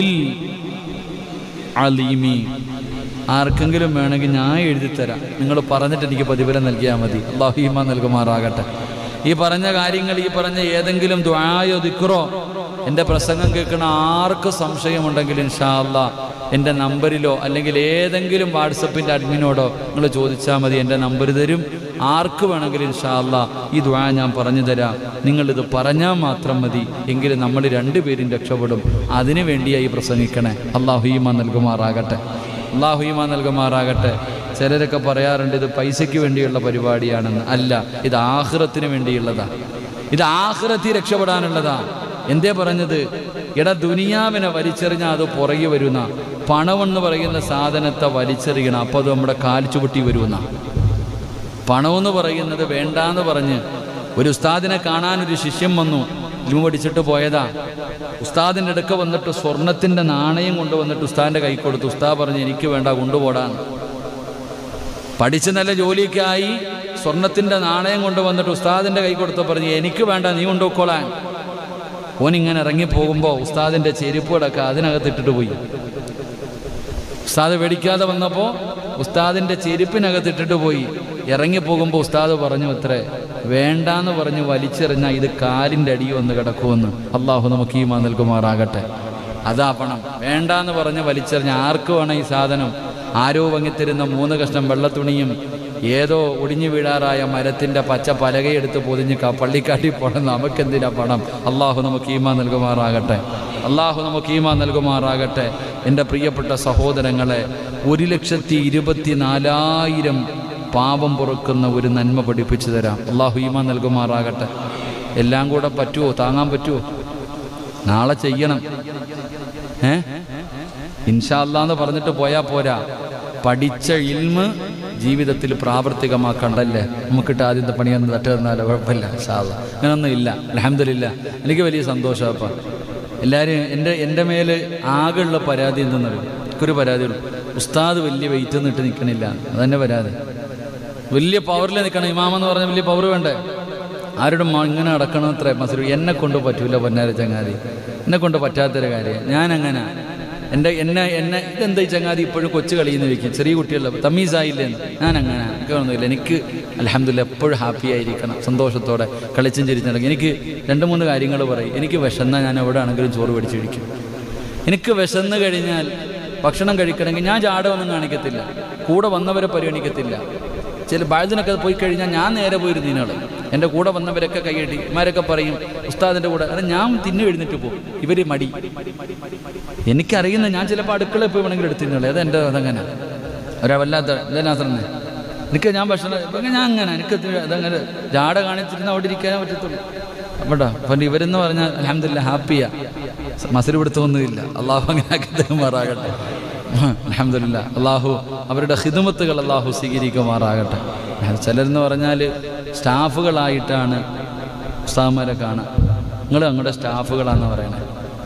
العليم ആർക്കെങ്കിലും വേണമെങ്കിൽ ഞാൻ എഴുതി തരാം നിങ്ങൾ പറഞ്ഞിട്ട് എനിക്ക് പ്രതിഫലം നൽകിയാൽ മതി അള്ളാഹുഹിമ നൽകുമാറാകട്ടെ ഈ പറഞ്ഞ കാര്യങ്ങൾ ഈ പറഞ്ഞ ഏതെങ്കിലും ദ്വായോ ദിക്റോ എൻ്റെ പ്രസംഗം കേൾക്കുന്ന ആർക്ക് സംശയമുണ്ടെങ്കിൽ ഇൻഷാല്ല എൻ്റെ നമ്പറിലോ അല്ലെങ്കിൽ ഏതെങ്കിലും വാട്സപ്പിൻ്റെ അഡ്മിനോടോ നിങ്ങൾ ചോദിച്ചാൽ മതി എൻ്റെ നമ്പർ തരും ആർക്ക് വേണമെങ്കിലും ഇൻഷാല്ല ഈ ദ്വാ ഞാൻ പറഞ്ഞു തരാം നിങ്ങളിത് പറഞ്ഞാൽ മാത്രം മതി എങ്കിലും നമ്മൾ രണ്ടുപേരും രക്ഷപ്പെടും അതിനു വേണ്ടിയായി പ്രസംഗിക്കണേ അള്ളാഹുയിമ നൽകുമാറാകട്ടെ അള്ളാഹുയിമ നൽകുമാറാകട്ടെ ചിലരൊക്കെ പറയാറുണ്ട് ഇത് പൈസയ്ക്ക് വേണ്ടിയുള്ള പരിപാടിയാണെന്ന് അല്ല ഇത് ആഹ്റത്തിന് വേണ്ടിയുള്ളതാ ഇത് ആഹ്റത്തിൽ രക്ഷപ്പെടാനുള്ളതാ എന്തേ പറഞ്ഞത് എടാ ദുനിയാവിനെ വലിച്ചെറിഞ്ഞാൽ അത് പുറകെ വരുന്ന പണമെന്ന് പറയുന്ന സാധനത്തെ വലിച്ചെറിയണം അപ്പോൾ അത് നമ്മുടെ കാൽ ചുവട്ടി വരുന്ന പണമെന്ന് പറയുന്നത് വേണ്ടാന്ന് പറഞ്ഞ് ഒരു ഉസ്താദിനെ കാണാൻ ഒരു ശിഷ്യം വന്നു ഇൽമു പഠിച്ചിട്ട് പോയതാ ഉസ്താദിൻ്റെ അടുക്ക വന്നിട്ട് സ്വർണത്തിൻ്റെ നാണയം കൊണ്ടുവന്നിട്ട് ഉസ്താദിൻ്റെ കൈ കൊടുത്തു ഉസ്താദ് പറഞ്ഞു എനിക്ക് വേണ്ട കൊണ്ടുപോടാന്ന് പഠിച്ച് നല്ല ജോലിക്കായി സ്വർണത്തിൻ്റെ നാണയം കൊണ്ടുവന്നിട്ട് ഉസ്താദിൻ്റെ കൈ കൊടുത്ത് പറഞ്ഞു എനിക്ക് വേണ്ട നീ കൊണ്ടുപോയിക്കോളാൻ ഓൻ ഇങ്ങനെ ഇറങ്ങി പോകുമ്പോൾ ഉസ്താദിൻ്റെ ചെരുപ്പുകളൊക്കെ അതിനകത്തിട്ടിട്ട് പോയി ഉസ്താദ് പേടിക്കാതെ വന്നപ്പോൾ ഉസ്താദിൻ്റെ ചെരുപ്പിനകത്തിട്ടിട്ട് പോയി ഇറങ്ങി പോകുമ്പോൾ ഉസ്താദ് പറഞ്ഞു അത്രേ വേണ്ടാന്ന് പറഞ്ഞ് വലിച്ചെറിഞ്ഞാൽ ഇത് കാലിൻ്റെ അടി വന്ന് കിടക്കുമെന്ന് അള്ളാഹു നമുക്ക് ഈ മാ നൽകുമാറാകട്ടെ അതാ പണം വേണ്ടാന്ന് പറഞ്ഞ് വലിച്ചെറിഞ്ഞ ആർക്ക് വേണം ഈ സാധനം ആരോ വങ്ങിത്തരുന്ന മൂന്ന് കഷ്ണം വെള്ളത്തുണിയും ഏതോ ഒടിഞ്ഞു വീഴാറായ മരത്തിൻ്റെ പച്ച പലകയെടുത്ത് പൊതിഞ്ഞ് ക- പള്ളിക്കാട്ടി പോണം നമുക്കെന്തിനാ പണം അള്ളാഹു നമുക്ക് ഈമാ നൽകുമാറാകട്ടെ അള്ളാഹു നമുക്ക് ഈമാ നൽകുമാറാകട്ടെ എൻ്റെ പ്രിയപ്പെട്ട സഹോദരങ്ങളെ ഒരു ലക്ഷത്തി ഇരുപത്തി നാലായിരം പാപം പൊറുക്കുന്ന ഒരു നന്മ പഠിപ്പിച്ചു തരാം അള്ളാഹു ഈമാ നൽകുമാറാകട്ടെ എല്ലാം കൂടെ പറ്റുമോ താങ്ങാൻ പറ്റുമോ നാളെ ചെയ്യണം ഏ ഇൻഷാല്ലാന്ന് പറഞ്ഞിട്ട് പോയാ പോരാ പഠിച്ച ഇൽമ് ജീവിതത്തിൽ പ്രാവർത്തികമാക്കണ്ടല്ലേ നമുക്കിട്ട് ആദ്യത്തെ പണിയൊന്നും തട്ട് തന്നാലോ കുഴപ്പമില്ല ഇൻഷാല്ല അങ്ങനൊന്നും ഇല്ല അലഹമില്ല എനിക്ക് വലിയ സന്തോഷമപ്പം എല്ലാവരും എൻ്റെ എൻ്റെ മേൽ ആകെയുള്ള പരാതി എന്തെന്നറിയും എനിക്കൊരു പരാതിയുള്ളൂ ഉസ്താദ് വലിയ വെയിറ്റ് നിന്നിട്ട് നിൽക്കണില്ല അതന്നെ പരാതി വലിയ പവറിൽ നിൽക്കണം ഇമാമെന്ന് പറഞ്ഞ വലിയ പവർ വേണ്ടേ ആരുടെ മ- ഇങ്ങനെ അടക്കണം അത്ര മസൂർ എന്നെ കൊണ്ട് പറ്റൂല പൊന്നാര ചങ്ങാതി എന്നെ കൊണ്ട് പറ്റാത്തൊരു കാര്യം ഞാൻ അങ്ങനെ എൻ്റെ എന്നെ എന്നെ ഇതെന്താ ഈ ചങ്ങാതി ഇപ്പോഴും കൊച്ചു കളിയെന്ന് വെക്കും ചെറിയ കുട്ടികളെ തമ്മീസായില്ലേ ഞാൻ അങ്ങനെ എനിക്ക് ഒന്നുമില്ല എനിക്ക് അലഹമില്ല എപ്പോഴും ഹാപ്പി ആയിരിക്കണം സന്തോഷത്തോടെ കളിച്ചും ചിരിച്ചും നടക്കും എനിക്ക് രണ്ട് മൂന്ന് കാര്യങ്ങൾ പറയും എനിക്ക് വിശന്നാൽ ഞാൻ എവിടെ ആണെങ്കിലും ചോറ് പിടിച്ച് കഴിക്കും എനിക്ക് വിശന്ന് കഴിഞ്ഞാൽ ഭക്ഷണം കഴിക്കണമെങ്കിൽ ഞാൻ ജാടമൊന്നും കാണിക്കത്തില്ല കൂടെ വന്നവരെ പരിഗണിക്കത്തില്ല ചില ബാഴ്ദിനൊക്കെ പോയി കഴിഞ്ഞാൽ ഞാൻ നേരെ പോയിരുന്നു ഇതിനാള് എൻ്റെ കൂടെ വന്നവരൊക്കെ കൈയടി ഇമാരൊക്കെ പറയും ഉസ്താദിൻ്റെ കൂടെ അല്ല ഞാൻ തിന്നു എഴുന്നിട്ട് പോകും ഇവർ മടി എനിക്കറിയുന്ന ഞാൻ ചിലപ്പോൾ അടുക്കളയിൽ പോയി വേണമെങ്കിൽ എടുത്തിരുന്നുള്ളൂ അത് എൻ്റെ അതങ്ങനെ ഒരാ വല്ലാത്ത ഇതനാസറന്നെ എനിക്ക് ഞാൻ ഭക്ഷണം ഇപ്പം ഞാൻ അങ്ങനെ എനിക്ക് ഇത് അതങ്ങനെ ജാട കാണിച്ചിരുന്ന് അവിടെ ഇരിക്കാനേ പറ്റത്തുള്ളൂ അവിടെ അപ്പം ഇവരെന്ന് പറഞ്ഞാൽ അലഹമില്ല ഹാപ്പിയാ മസിൽ പിടുത്തമൊന്നുമില്ല അള്ളാഹു അങ്ങനെ ആക്കി തരുമാറാകട്ടെ അലഹമില്ല അള്ളാഹു അവരുടെ ഹിദമത്തുകൾ അള്ളാഹു സ്വീകരിക്കുമാറാകട്ടെ ചിലരെന്ന് പറഞ്ഞാൽ സ്റ്റാഫുകളായിട്ടാണ് ഉസ്താമാരെ കാണാം നിങ്ങൾ ഞങ്ങളുടെ സ്റ്റാഫുകളാന്ന് പറയണേ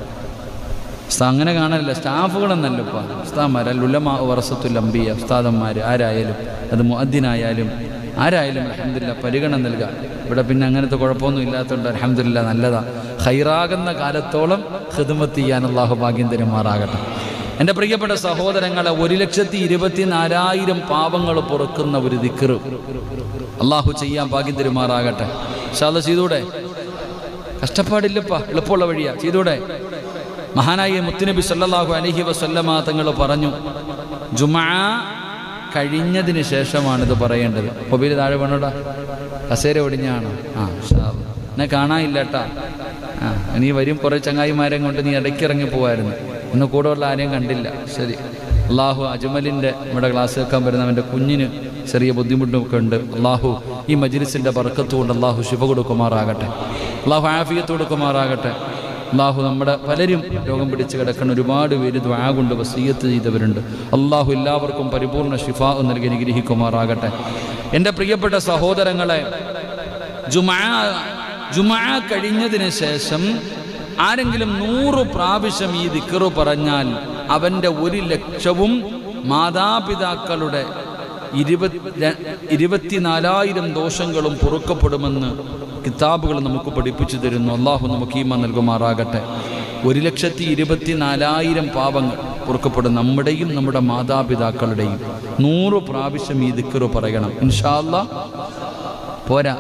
ഉസ്താ അങ്ങനെ കാണാനില്ല സ്റ്റാഫുകളെന്നല്ല ഇപ്പം ഉസ്താമാർ ലുലമാ വറസത്തുൽ അംബിയ ഉസ്താദന്മാർ ആരായാലും അത് മുഅദ്ദിനായാലും ആരായാലും അലഹമില്ല പരിഗണന നൽകുക ഇവിടെ പിന്നെ അങ്ങനത്തെ കുഴപ്പമൊന്നും ഇല്ലാത്തതുകൊണ്ട് അലഹമില്ല നല്ലതാ ഹൈറാകുന്ന കാലത്തോളം ഹിദമത്ത് ചെയ്യാൻ അള്ളാഹു ഭാഗ്യം തരുമാറാകട്ടെ എൻ്റെ പ്രിയപ്പെട്ട സഹോദരങ്ങളെ ഒരു ലക്ഷത്തി ഇരുപത്തി നാലായിരം പാപങ്ങൾ പൊറുക്കുന്ന ഒരു ദിക്കറ് അള്ളാഹു ചെയ്യാൻ ഭാഗ്യം തരുമാറാകട്ടെ ഷാദ ചെയ്തൂടെ കഷ്ടപ്പാടില്ലപ്പ എളുപ്പമുള്ള വഴിയാ ചെയ്തൂടെ മഹാനായ മുത്തുനബി സല്ലല്ലാഹു അലൈഹി വസല്ലമ തങ്ങൾ പറഞ്ഞു ജുമാ കഴിഞ്ഞതിന് ശേഷമാണ് ഇത് പറയേണ്ടത് മൊബൈൽ താഴെ വേണോടാ കസേര ഒടിഞ്ഞാണോ ആ ഷാ എന്നെ കാണാനില്ല കേട്ടാ ആ നീ വരും കുറേ ചങ്ങായിമാരെ കൊണ്ട് നീ ഇടയ്ക്ക് ഇറങ്ങി പോവായിരുന്നു ഇന്ന് കൂടെ ഉള്ള ആരെയും കണ്ടില്ല ശരി അള്ളാഹു അജ്മലിൻ്റെ നമ്മുടെ ക്ലാസ് കേൾക്കാൻ വരുന്നവൻ്റെ കുഞ്ഞിന് ചെറിയ ബുദ്ധിമുട്ടൊക്കെ ഉണ്ട് അള്ളാഹു ഈ മജ്ലിസിൻ്റെ ബർക്കത്ത് കൊണ്ട് അള്ളാഹു ശുഭ കൊടുക്കുമാറാകട്ടെ അള്ളാഹു ആഫിയത്ത് കൊടുക്കുമാറാകട്ടെ അള്ളാഹു നമ്മുടെ പലരും രോഗം പിടിച്ച് കിടക്കുന്ന ഒരുപാട് പേര് ദ്വാ കൊണ്ട് വസീയത്ത് ചെയ്തവരുണ്ട് അള്ളാഹു എല്ലാവർക്കും പരിപൂർണ ഷിഫാ നൽകി അനുഗ്രഹിക്കുമാറാകട്ടെ എൻ്റെ പ്രിയപ്പെട്ട സഹോദരങ്ങളെ ജുമാ ജുമാ കഴിഞ്ഞതിന് ശേഷം ആരെങ്കിലും നൂറ് പ്രാവശ്യം ഈ ദിക്കറ് പറഞ്ഞാൽ അവൻ്റെ ഒരു ലക്ഷവും മാതാപിതാക്കളുടെ ഇരുപത്തി ഇരുപത്തിനാലായിരം ദോഷങ്ങളും പൊറുക്കപ്പെടുമെന്ന് കിതാബുകൾ നമുക്ക് പഠിപ്പിച്ചു തരുന്നു അള്ളാഹു നമുക്ക് ഈമ നൽകുമാറാകട്ടെ ഒരു ലക്ഷത്തി ഇരുപത്തിനാലായിരം പാപങ്ങൾ പൊറുക്കപ്പെടും നമ്മുടെയും നമ്മുടെ മാതാപിതാക്കളുടെയും നൂറ് പ്രാവശ്യം ഈ ദിക്കറ് പറയണം ഇൻഷാല്ലാ പോരാ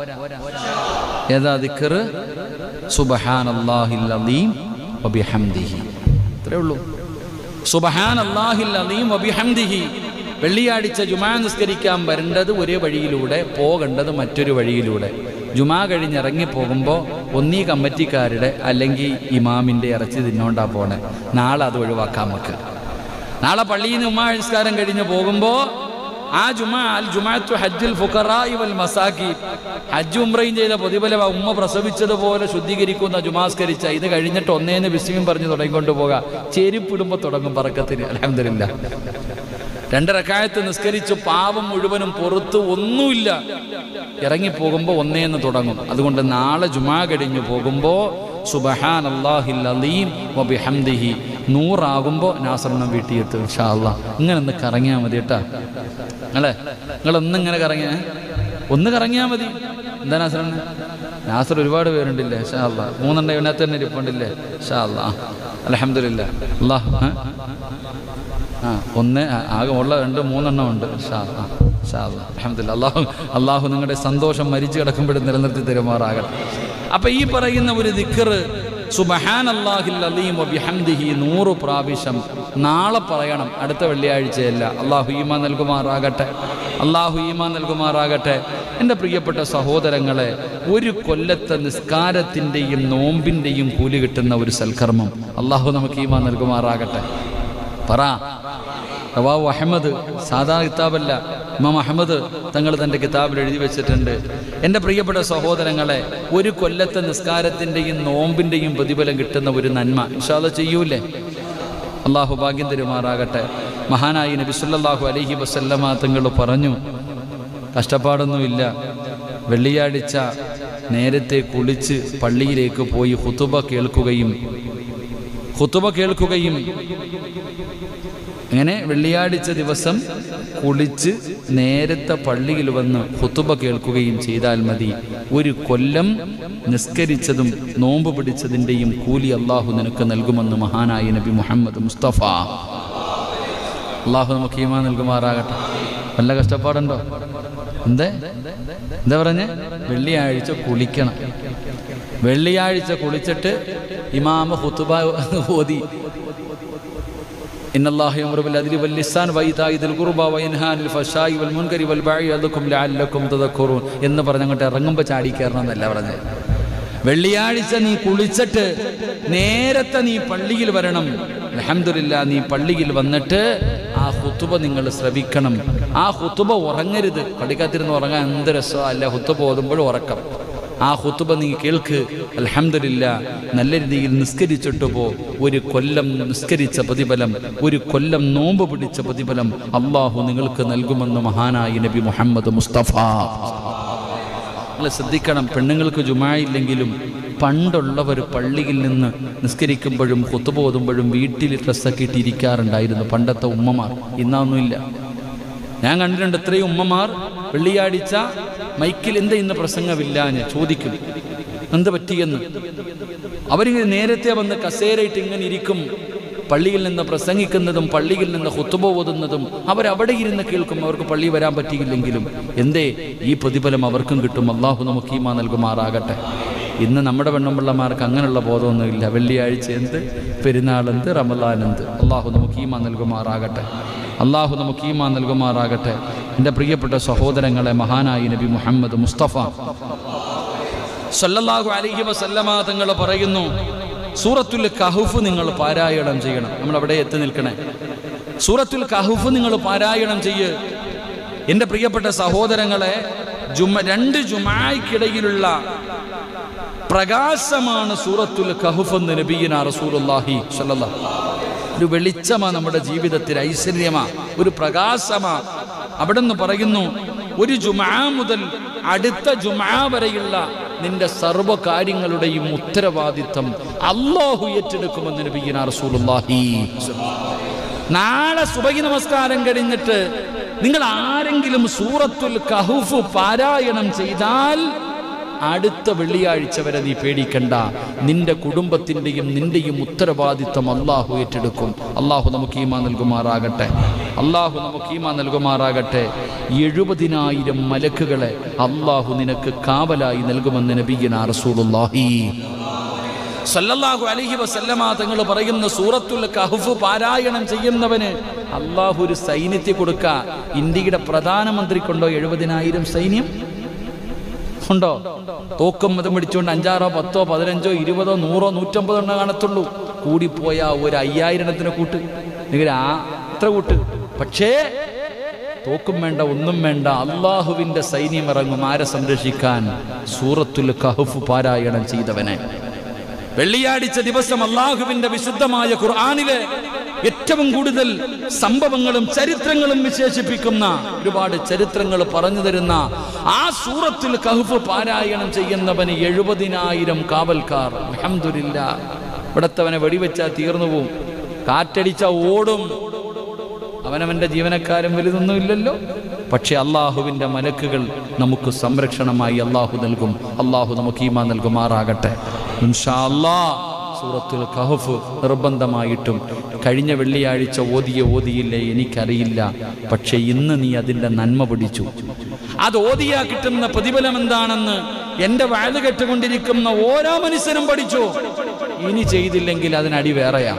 ഏതാ ദിക്കറ് സുബഹാനല്ലാഹിൽ അലീം വബിഹംദിഹി അത്രേ ഉള്ളൂ സുബഹാനല്ലാഹിൽ അലീം വബിഹംദിഹി വെള്ളിയാഴ്ച ജുമാ നിസ്കരിക്കാൻ വരേണ്ടത് ഒരു വഴിയിലൂടെ പോകേണ്ടത് മറ്റൊരു വഴിയിലൂടെ ജുമാ കഴിഞ്ഞിറങ്ങി പോകുമ്പോൾ ഒന്നീ കമ്മിറ്റിക്കാരുടെ അല്ലെങ്കിൽ ഇമാമിൻ്റെ ഇറച്ചി തിന്നോണ്ടാ പോണേ നാളെ അത് ഒഴിവാക്കാൻ നമുക്ക് നാളെ പള്ളിയിൽ നിന്ന് ഉമ്മാ നിസ്കാരം കഴിഞ്ഞ് പോകുമ്പോൾ ആ ജുമാ അൽ ജുമാത്തു ഹജ്ജുൽ ഫുഖറായി വൽ മസാക്കി ഹജ്ജ് ഉംറയും ചെയ്ത പ്രതിഫലം ആ ഉമ്മ പ്രസവിച്ചതുപോലെ ശുദ്ധീകരിക്കുന്ന ജുമാസ്കരിച്ച ഇത് കഴിഞ്ഞിട്ട് ഒന്നേന്ന് വിസ്മയം പറഞ്ഞു തുടങ്ങിക്കൊണ്ട് പോകാം ചെരുപ്പിടുമ്പോൾ തുടങ്ങും പറക്കത്തിന് അലഹമില്ല രണ്ടരക്കായത്ത് നിസ്കരിച്ച് പാപം മുഴുവനും പുറത്ത് ഒന്നുമില്ല ഇറങ്ങിപ്പോകുമ്പോൾ ഒന്നേന്ന് തുടങ്ങും അതുകൊണ്ട് നാളെ ജുമാ കഴിഞ്ഞു പോകുമ്പോൾ സുബഹാൻ അള്ളാഹിൽ അലീം വബിഹംദിഹി നൂറാകുമ്പോൾ നാസറിനം വീട്ടിൽ എത്തും ഇൻഷാ അല്ലാ ഇങ്ങനെ ഒന്ന് കറങ്ങിയാൽ മതി കേട്ടാ നിങ്ങളെ നിങ്ങളൊന്നിങ്ങനെ കറങ്ങിയ ഒന്ന് കറങ്ങിയാൽ മതി എന്താ നാസറിന് നാസർ ഒരുപാട് പേരുണ്ടില്ലേ ഷാ അല്ലാ മൂന്നെണ്ണം ഇതിനകത്ത് തന്നെ ഇരിപ്പുണ്ടില്ലേ ഷാ അല്ലാ അലഹമില്ല അള്ളാഹ് ഏ? ആ ഒന്ന് ആ, ആകെ ഉള്ള രണ്ട് മൂന്നെണ്ണം ഉണ്ട് ഷാ ആ ഷാ അലഹമില്ല അള്ളാഹു അള്ളാഹു നിങ്ങളുടെ സന്തോഷം മരിച്ചു കിടക്കുമ്പോഴും നിലനിർത്തി തരുമാറാകട്ടെ അപ്പൊ ഈ പറയുന്ന ഒരു ദിക്കറ് സുബഹാൻ അള്ളാഹിൽ അലീം വബിഹംദിഹി നൂറ് പ്രാവശ്യം നാളെ പറയണം അടുത്ത വെള്ളിയാഴ്ചയല്ല അള്ളാഹു ഈമ നൽകുമാറാകട്ടെ അള്ളാഹു ഈമ നൽകുമാറാകട്ടെ എൻ്റെ പ്രിയപ്പെട്ട സഹോദരങ്ങളെ ഒരു കൊല്ലത്തെ നിസ്കാരത്തിൻ്റെയും നോമ്പിൻ്റെയും കൂലി കിട്ടുന്ന ഒരു സൽക്കർമ്മം അള്ളാഹു നമുക്ക് ഈമ നൽകുമാറാകട്ടെ പറ റവാബു അഹമ്മദ് സാധാരണ കിതാബല്ല ഇമാം അഹമ്മദ് തങ്ങൾ തൻ്റെ കിതാബിൽ എഴുതി വെച്ചിട്ടുണ്ട് എൻ്റെ പ്രിയപ്പെട്ട സഹോദരങ്ങളെ ഒരു കൊല്ലത്തെ നിസ്കാരത്തിൻ്റെയും നോമ്പിൻ്റെയും പ്രതിഫലം കിട്ടുന്ന ഒരു നന്മ ഇൻഷാല്ല ചെയ്യൂലേ അള്ളാഹു ഭാഗ്യം തരുമാറാകട്ടെ മഹാനായി നബി സല്ലല്ലാഹു അലൈഹി വസല്ലമ തങ്ങൾ പറഞ്ഞു കഷ്ടപ്പാടൊന്നുമില്ല വെള്ളിയാഴ്ച നേരത്തെ കുളിച്ച് പള്ളിയിലേക്ക് പോയി ഹുത്തുബ കേൾക്കുകയും ഹുത്തുബ കേൾക്കുകയും അങ്ങനെ വെള്ളിയാഴ്ച ദിവസം കുളിച്ച് നേരത്തെ പള്ളിയിൽ വന്ന് ഹുത്തുബ കേൾക്കുകയും ചെയ്താൽ മതി ഒരു കൊല്ലം നിസ്കരിച്ചതും നോമ്പ് പിടിച്ചതിൻ്റെയും കൂലി അള്ളാഹു നിനക്ക് നൽകുമെന്ന് മഹാനായ നബി മുഹമ്മദ് മുസ്തഫ അള്ളാഹു നമുക്ക് ഈമാ നൽകുമാറാകട്ടെ വല്ല കഷ്ടപ്പാടുണ്ടോ എന്തേ എന്താ പറഞ്ഞേ വെള്ളിയാഴ്ച കുളിക്കണം വെള്ളിയാഴ്ച കുളിച്ചിട്ട് ഇമാമ ഹുത്തുബ ഓതി إن الله يأمر بالعدل واللسان وإيتاء ذي القربى وينهى عن الفحشاء والمنكر والبغي يعظكم لعلكم تذكرون എന്ന് പറഞ്ഞങ്ങോട്ട് ഇറങ്ങുമ്പോൾ ചാടി കയറണം എന്നല്ല പറഞ്ഞത് വെള്ളിയാഴ്ച നീ കുളിച്ചിട്ട് നേരത്തെ നീ പള്ളിയിൽ വരണം അലഹമില്ല നീ പള്ളിയിൽ വന്നിട്ട് ആ ഹുത്തുബ നിങ്ങൾ ശ്രവിക്കണം ആ ഹുത്തുബ ഉറങ്ങരുത് പള്ളിക്കത്തിരുന്ന് ഉറങ്ങാൻ എന്ത് രസമല്ല ഹുത്തുബ ഓതുമ്പോൾ ഉറക്കം ആ ഹുത്തുബ നീ കേൾക്ക് അൽഹംദുലില്ല നല്ല രീതിയിൽ നിസ്കരിച്ചിട്ട് പോ ഒരു കൊല്ലം നിസ്കരിച്ച പ്രതിഫലം ഒരു കൊല്ലം നോമ്പ് പിടിച്ച പ്രതിഫലം അള്ളാഹു നിങ്ങൾക്ക് നൽകുമെന്ന് മഹാനായ നബി മുഹമ്മദ് മുസ്തഫ നിങ്ങൾ ശ്രദ്ധിക്കണം പെണ്ണുങ്ങൾക്ക് ജുമായില്ലെങ്കിലും പണ്ടുള്ളവർ പള്ളിയിൽ നിന്ന് നിസ്കരിക്കുമ്പോഴും കുത്തുബ ഓതുമ്പോഴും വീട്ടിൽ ഡ്രസ്സൊക്കെ ഇട്ടിരിക്കാറുണ്ടായിരുന്നു പണ്ടത്തെ ഉമ്മമാർ ഇന്നൊന്നുമില്ല ഞാൻ കണ്ടിട്ടുണ്ട് എത്രയും ഉമ്മമാർ വെള്ളിയാഴ്ച മൈക്കിൽ എന്താ ഇന്ന് പ്രസംഗമില്ലാഞ്ഞ് ചോദിക്കും എന്ത് പറ്റിയെന്ന് അവരിങ്ങനെ നേരത്തെ വന്ന് കസേരയിട്ട് ഇങ്ങനെ ഇരിക്കും പള്ളിയിൽ നിന്ന് പ്രസംഗിക്കുന്നതും പള്ളിയിൽ നിന്ന് ഹുത്തുബ ഓതുന്നതും അവരവിടെ ഇരുന്ന് കേൾക്കും അവർക്ക് പള്ളി വരാൻ പറ്റിയില്ലെങ്കിലും എന്തേ ഈ പ്രതിഫലം അവർക്കും കിട്ടും അള്ളാഹു നമുക്ക് ഈമാ നൽകുമാറാകട്ടെ ഇന്ന് നമ്മുടെ പെണ്ണുമ്പിള്ളമാർക്ക് അങ്ങനെയുള്ള ബോധമൊന്നുമില്ല വെള്ളിയാഴ്ച എന്ത് പെരുന്നാൾ എന്ത് റമലാൻ എന്ത് അള്ളാഹു നമുക്ക് ഈമാ നൽകുമാറാകട്ടെ അള്ളാഹു നമുക്ക് ഈമാ നൽകുമാറാകട്ടെ എൻ്റെ പ്രിയപ്പെട്ട സഹോദരങ്ങളെ മഹാനായി നബി മുഹമ്മദ് മുസ്തഫ സല്ലല്ലാഹു അലൈഹി വസല്ലമ തങ്ങൾ പറയുന്നു സൂറത്തുൽ കഹുഫ് നിങ്ങൾ പാരായണം ചെയ്യണം നമ്മൾ അവിടെ എത്തി നിൽക്കണേ സൂറത്തുൽ കഹുഫ് നിങ്ങൾ പാരായണം ചെയ്യ് എൻ്റെ പ്രിയപ്പെട്ട സഹോദരങ്ങളെ ജുമ രണ്ട് ജുമായ്ക്കിടയിലുള്ള പ്രകാശമാണ് സൂറത്തുൽ കഹുഫ് എന്ന് നബീന റസൂലുള്ളാഹി സ്വല്ലല്ലാഹു ഒരു വെളിച്ചമാ നമ്മുടെ ജീവിതത്തിൽ ഐശ്വര്യമാ ഒരു പ്രകാശമാ അവിടെ നിന്ന് പറയുന്നു ഒരു ജുമാ മുതൽ അടുത്ത ജുമാ വരെയുള്ള നിന്റെ സർവ്വ കാര്യങ്ങളുടെയും ഉത്തരവാദിത്തം അള്ളാഹു ഏറ്റെടുക്കുമെന്ന് നബീന റസൂലുള്ളാഹി നാളെ സുബഹി നമസ്കാരം കഴിഞ്ഞിട്ട് നിങ്ങൾ ആരെങ്കിലും സൂറത്തുൽ കഹൂഫ് പാരായണം ചെയ്താൽ അടുത്ത വെള്ളിയാഴ്ച വരെ നീ പേടിക്കണ്ട നിന്റെ കുടുംബത്തിൻ്റെയും നിന്റെയും ഉത്തരവാദിത്തം അള്ളാഹു ഏറ്റെടുക്കും അള്ളാഹു നമുക്ക് ഈമാ നൽകുമാറാകട്ടെ അള്ളാഹു നമുക്ക് ഈമാ നൽകുമാറാകട്ടെ എഴുപതിനായിരം മലക്കുകളെ അള്ളാഹു നിനക്ക് കാവലായി നൽകുമെന്ന് നബിയന റസൂലുള്ളാഹി സല്ലല്ലാഹു അലൈഹി വസല്ലമ തങ്ങൾ പറയുന്ന സൂറത്തുൽ കഹ്ഫ് പാരായണം ചെയ്യുന്നവന് അള്ളാഹു ഒരു സൈന്യത്തെ കൊടുക്ക ഇന്ത്യയുടെ പ്രധാനമന്ത്രിക്കുണ്ടോ എഴുപതിനായിരം സൈന്യം ഉണ്ടോ തോക്കും മതം പിടിച്ചുകൊണ്ട് അഞ്ചാറോ പത്തോ പതിനഞ്ചോ ഇരുപതോ നൂറോ നൂറ്റമ്പതോ എണ്ണ കാണത്തുള്ളൂ കൂടിപ്പോയ ഒരു അയ്യായിരത്തിന് കൂട്ട് നിങ്ങൾ ആ എത്ര കൂട്ട് പക്ഷേ തോക്കും വേണ്ട ഒന്നും വേണ്ട അള്ളാഹുവിന്റെ സൈന്യം ഇറങ്ങും ആരെ സംരക്ഷിക്കാൻ സൂറത്തുൽ കഹഫ് പാരായണം ചെയ്തവനെ വെള്ളിയാഴ്ച ദിവസം അള്ളാഹുവിന്റെ വിശുദ്ധമായ ഖുർആാനിലെ ഏറ്റവും കൂടുതൽ സംഭവങ്ങളും ചരിത്രങ്ങളും വിശേഷിപ്പിക്കുന്ന ഒരുപാട് ചരിത്രങ്ങൾ പറഞ്ഞു തരുന്ന ആ സൂറത്തിൽ കഹുഫ് പാരായണം ചെയ്യുന്നവന് എഴുപതിനായിരം കാവൽക്കാർ അൽഹംദുലില്ലാ ഇവിടത്തവനെ വെടിവെച്ചാൽ തീർന്നു പോവും കാറ്റടിച്ച ഓടും അവനവന്റെ ജീവനക്കാരും വലുതൊന്നുമില്ലല്ലോ പക്ഷെ അള്ളാഹുവിന്റെ മലക്കുകൾ നമുക്ക് സംരക്ഷണമായി അള്ളാഹു നൽകും അള്ളാഹു നമുക്ക് ഈമാ നൽകുമാറാകട്ടെ ഇൻഷാ അല്ലാ സൂറത്തുൽ കഹഫ് നിർബന്ധമായിട്ടും കഴിഞ്ഞ വെള്ളിയാഴ്ച ഓതിയ ഓതിയില്ലേ എനിക്കറിയില്ല പക്ഷെ ഇന്ന് നീ അതിൻ്റെ നന്മ പിടിച്ചു അത് ഓതിയാ കിട്ടുന്ന പ്രതിഫലം എന്താണെന്ന് എൻ്റെ വയത് കെട്ടുകൊണ്ടിരിക്കുന്ന ഓരോ മനുഷ്യനും പഠിച്ചു ഇനി ചെയ്തില്ലെങ്കിൽ അതിനടി വേറെയാ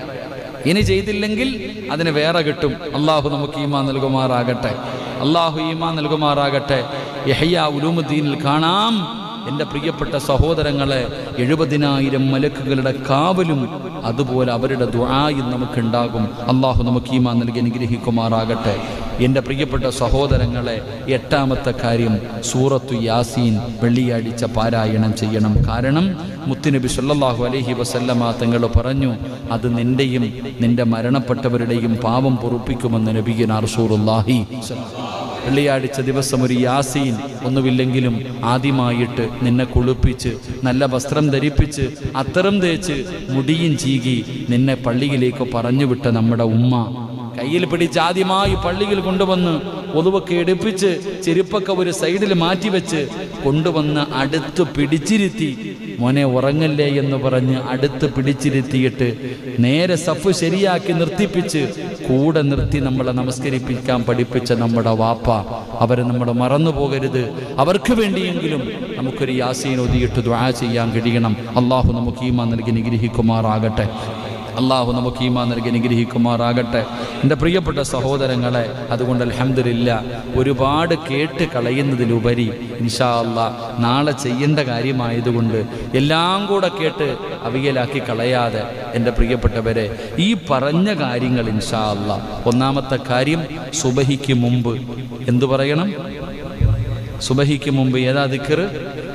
ഇനി ചെയ്തില്ലെങ്കിൽ അതിന് വേറെ കിട്ടും അള്ളാഹു നമുക്ക് ഈമാ നൽകുമാറാകട്ടെ അള്ളാഹു ഈമാ നൽകുമാറാകട്ടെ യഹയ്യ ഉലൂമുദ്ദീനിൽ കാണാം എൻ്റെ പ്രിയപ്പെട്ട സഹോദരങ്ങളെ എഴുപതിനായിരം മലക്കുകളുടെ കാവലും അതുപോലെ അവരുടെ ദുആയും നമുക്കുണ്ടാകും അള്ളാഹു നമുക്ക് ഈമാ നൽകി അനുഗ്രഹിക്കുമാറാകട്ടെ എൻ്റെ പ്രിയപ്പെട്ട സഹോദരങ്ങളെ എട്ടാമത്തെ കാര്യം സൂറത്തു യാസീൻ വെള്ളിയാഴ്ച പാരായണം ചെയ്യണം കാരണം മുത്തുനബി സല്ലല്ലാഹു അലൈഹി വസല്ലമ തങ്ങൾ പറഞ്ഞു അത് നിന്റെയും നിന്റെ മരണപ്പെട്ടവരുടെയും പാപം പൊറുപ്പിക്കുമെന്ന് നബിയന റസൂലുള്ളാഹി വെള്ളിയാഴ്ച ദിവസം ഒരു യാസീൻ ഒന്നുമില്ലെങ്കിലും ആദ്യമായിട്ട് നിന്നെ കുളിപ്പിച്ച് നല്ല വസ്ത്രം ധരിപ്പിച്ച് അത്തരം തേച്ച് മുടിയും ചീകി നിന്നെ പള്ളിയിലേക്ക് പറഞ്ഞുവിട്ട നമ്മുടെ ഉമ്മ കയ്യിൽ പിടിച്ച് ആദ്യമായി പള്ളിയിൽ കൊണ്ടുവന്ന് ഒതുവൊക്കെ എടുപ്പിച്ച് ചെരുപ്പൊക്കെ ഒരു സൈഡിൽ മാറ്റിവെച്ച് കൊണ്ടുവന്ന് അടുത്ത് പിടിച്ചിരുത്തി മോനെ ഉറങ്ങല്ലേ എന്ന് പറഞ്ഞ് അടുത്ത് പിടിച്ചിരുത്തിയിട്ട് നേരെ സഫ് ശരിയാക്കി നിർത്തിപ്പിച്ച് കൂടെ നിർത്തി നമ്മളെ നമസ്കരിപ്പിക്കാൻ പഠിപ്പിച്ച നമ്മുടെ വാപ്പ അവരെ നമ്മൾ മറന്നു പോകരുത് അവർക്ക് വേണ്ടിയെങ്കിലും നമുക്കൊരു യാസീൻ ഒതിയിട്ട് ദ്വാ ചെയ്യാൻ കഴിയണം അള്ളാഹു നമുക്ക് ഈമാ നൽകി നിഗ്രഹിക്കുമാറാകട്ടെ അള്ളാഹു നമുക്ക് ഈമാ നൽകി അനുഗ്രഹിക്കുമാറാകട്ടെ എൻ്റെ പ്രിയപ്പെട്ട സഹോദരങ്ങളെ അതുകൊണ്ട് അൽഹംദുലില്ല ഒരുപാട് കേട്ട് കളയുന്നതിലുപരി ഇൻഷാ അല്ലാ നാളെ ചെയ്യേണ്ട കാര്യമായതുകൊണ്ട് എല്ലാം കൂടെ കേട്ട് അവിയലാക്കി കളയാതെ എൻ്റെ പ്രിയപ്പെട്ടവരെ ഈ പറഞ്ഞ കാര്യങ്ങൾ ഇൻഷാ അല്ലാ ഒന്നാമത്തെ കാര്യം സുബഹിക്ക് മുമ്പ് എന്തു പറയണം സുബഹിക്ക് മുമ്പ് ഏതാ ദിക്കറ്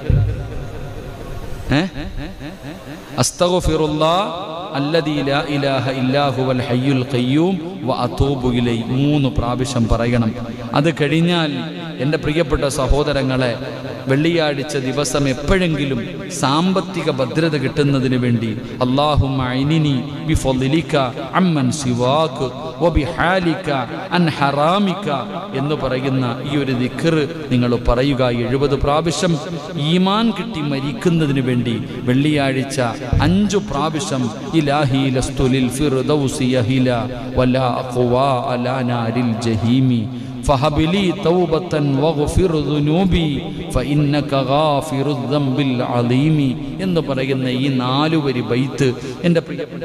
ഏ അസ്തഗ്ഫിറുല്ലാ അല്ലദീ ലാ ഇലാഹ ഇല്ലാ ഹുവൽ ഹയ്യുൽ ഖയ്യൂം വ അതൂബു ഇലൈ മൂന്ന് പ്രാവശ്യം പറയണം അത് കഴിഞ്ഞാൽ എൻ്റെ പ്രിയപ്പെട്ട സഹോദരങ്ങളെ വെള്ളിയാഴ്ച ദിവസം എപ്പോഴെങ്കിലും സാമ്പത്തിക ഭദ്രത കിട്ടുന്നതിന് വേണ്ടി അള്ളാഹുമ്മ ഐനിനി ബിഫളിക അമ്മൻ സിവാക്ക് വബിഹാലിക അൻ ഹറാമിക എന്ന് പറയുന്ന ഈ ഒരു ദിക്കറ് നിങ്ങൾ പറയുക എഴുപത് പ്രാവശ്യം ഈമാൻ കിട്ടി മരിക്കുന്നതിന് വേണ്ടി വെള്ളിയാഴ്ച അഞ്ചു പ്രാവശ്യം ഇലാഹി ലസ്തുലിൽ ഫിർദൗസി യഹില വലാ ഖുവാ അലാ നാരിൽ ജഹീമി ഫഹബിലി തൗബത്തൻ വഗ്ഫിർ ദുനൂബി ഫഇന്നക ഗാഫിറു ദംബിൽ അലീമി എന്ന് പറയുന്ന ഈ നാലു വരി ബൈത്ത് എൻ്റെ പ്രിയപ്പെട്ട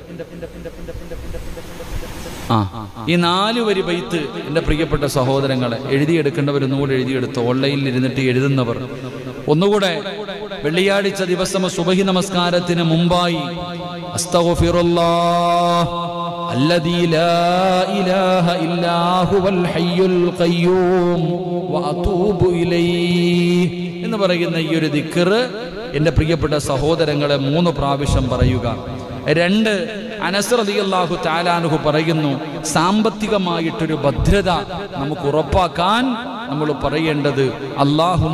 ആ ഈ നാല് വരി ബൈത്ത് എൻ്റെ പ്രിയപ്പെട്ട സഹോദരങ്ങളെ എഴുതിയെടുക്കേണ്ടവരൊന്നുകൂടെ എഴുതിയെടുത്തു ഓൺലൈനിൽ ഇരുന്നിട്ട് എഴുതുന്നവർ ഒന്നുകൂടെ വെള്ളിയാഴ്ച ദിവസം സുബഹി നമസ്കാരത്തിന് മുമ്പായി അസ്തഗ്ഫിറുല്ലാഹ് الذي لا إله إلا هو الحي القيوم وأتوب إليه എന്ന് പറയുന്ന ഈ ഒരു ദിക്കറ് എൻ്റെ പ്രിയപ്പെട്ട സഹോദരങ്ങളെ മൂന്ന് പ്രാവശ്യം പറയുക രണ്ട് അനസ്രതിയല്ലാഹു താലാനുഹു പറയുന്നു സാമ്പത്തികമായിട്ടൊരു ഭദ്രത നമുക്ക് ഉറപ്പാക്കാൻ നമ്മൾ പറയേണ്ടത് അള്ളാഹും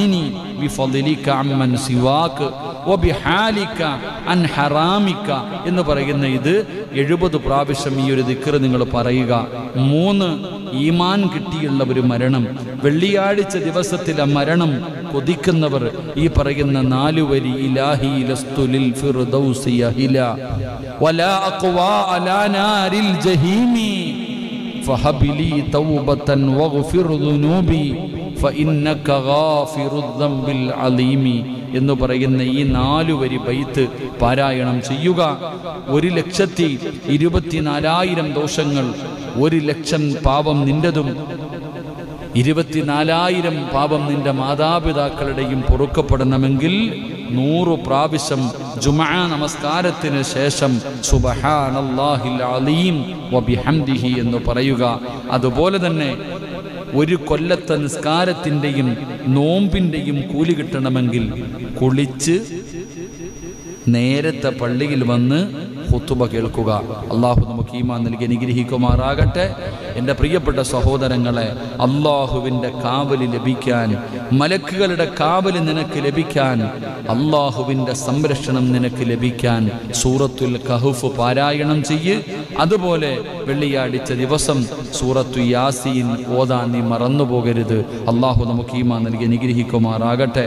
എന്ന് പറയുന്ന ഇത് എഴുപത് പ്രാവശ്യം ഈ ഒരു ദിക്കറ് നിങ്ങൾ പറയുക മൂന്ന് ഈമാൻ കിട്ടിയുള്ള ഒരു മരണം വെള്ളിയാഴ്ച ദിവസത്തിലെ മരണം കൊതിക്കുന്നവർ ഈ പറയുന്ന നാലു വരി ഇലാഹി ലസ്തുലിൽ ഫിർദൗസി യഹില വലാ അഖ്വാ അലാ നാരിൽ ജഹീമി فهب لي توبة واغفر ذنوبي فإنك غافر الذنب العظيم എന്ന് പറയുന്ന ഈ നാലു വരി ബൈത്ത് പാരായണം ചെയ്യുക ഒരു ലക്ഷത്തി ഇരുപത്തിനാലായിരം ദോഷങ്ങൾ ഒരു ലക്ഷം പാപം നിന്റതും ഇരുപത്തിനാലായിരം പാപം നിന്റെ മാതാപിതാക്കളുടെയും പൊറുക്കപ്പെടണമെങ്കിൽ നൂറു പ്രാവശ്യം ജുമാ നമസ്കാരത്തിന് ശേഷം സുബഹാനല്ലാഹിൽ അലീം വബിഹംദിഹി എന്ന് പറയുക അതുപോലെ തന്നെ ഒരു കൊല്ലത്തെ നിസ്കാരത്തിൻ്റെയും നോമ്പിൻ്റെയും കൂലി കിട്ടണമെങ്കിൽ കുളിച്ച് നേരത്തെ പള്ളിയിൽ വന്ന് ഹുത്തുബ കേൾക്കുക അള്ളാഹു നമുക്ക് ഈമാൻ നൽകി അനുഗ്രഹിക്കുമാറാകട്ടെ എൻ്റെ പ്രിയപ്പെട്ട സഹോദരങ്ങളെ അള്ളാഹുവിൻ്റെ കാവല് ലഭിക്കാൻ മലക്കുകളുടെ കാവല് നിനക്ക് ലഭിക്കാൻ അള്ളാഹുവിൻ്റെ സംരക്ഷണം നിനക്ക് ലഭിക്കാൻ സൂറത്തുൽ കഹുഫ് പാരായണം ചെയ്യ് അതുപോലെ വെള്ളിയാഴ്ച ദിവസം സൂറത്തു യാസീൻ ഓതാൻ നീ മറന്നു പോകരുത് അള്ളാഹു നമുക്ക് ഈമാൻ നൽകി അനുഗ്രഹിക്കുമാറാകട്ടെ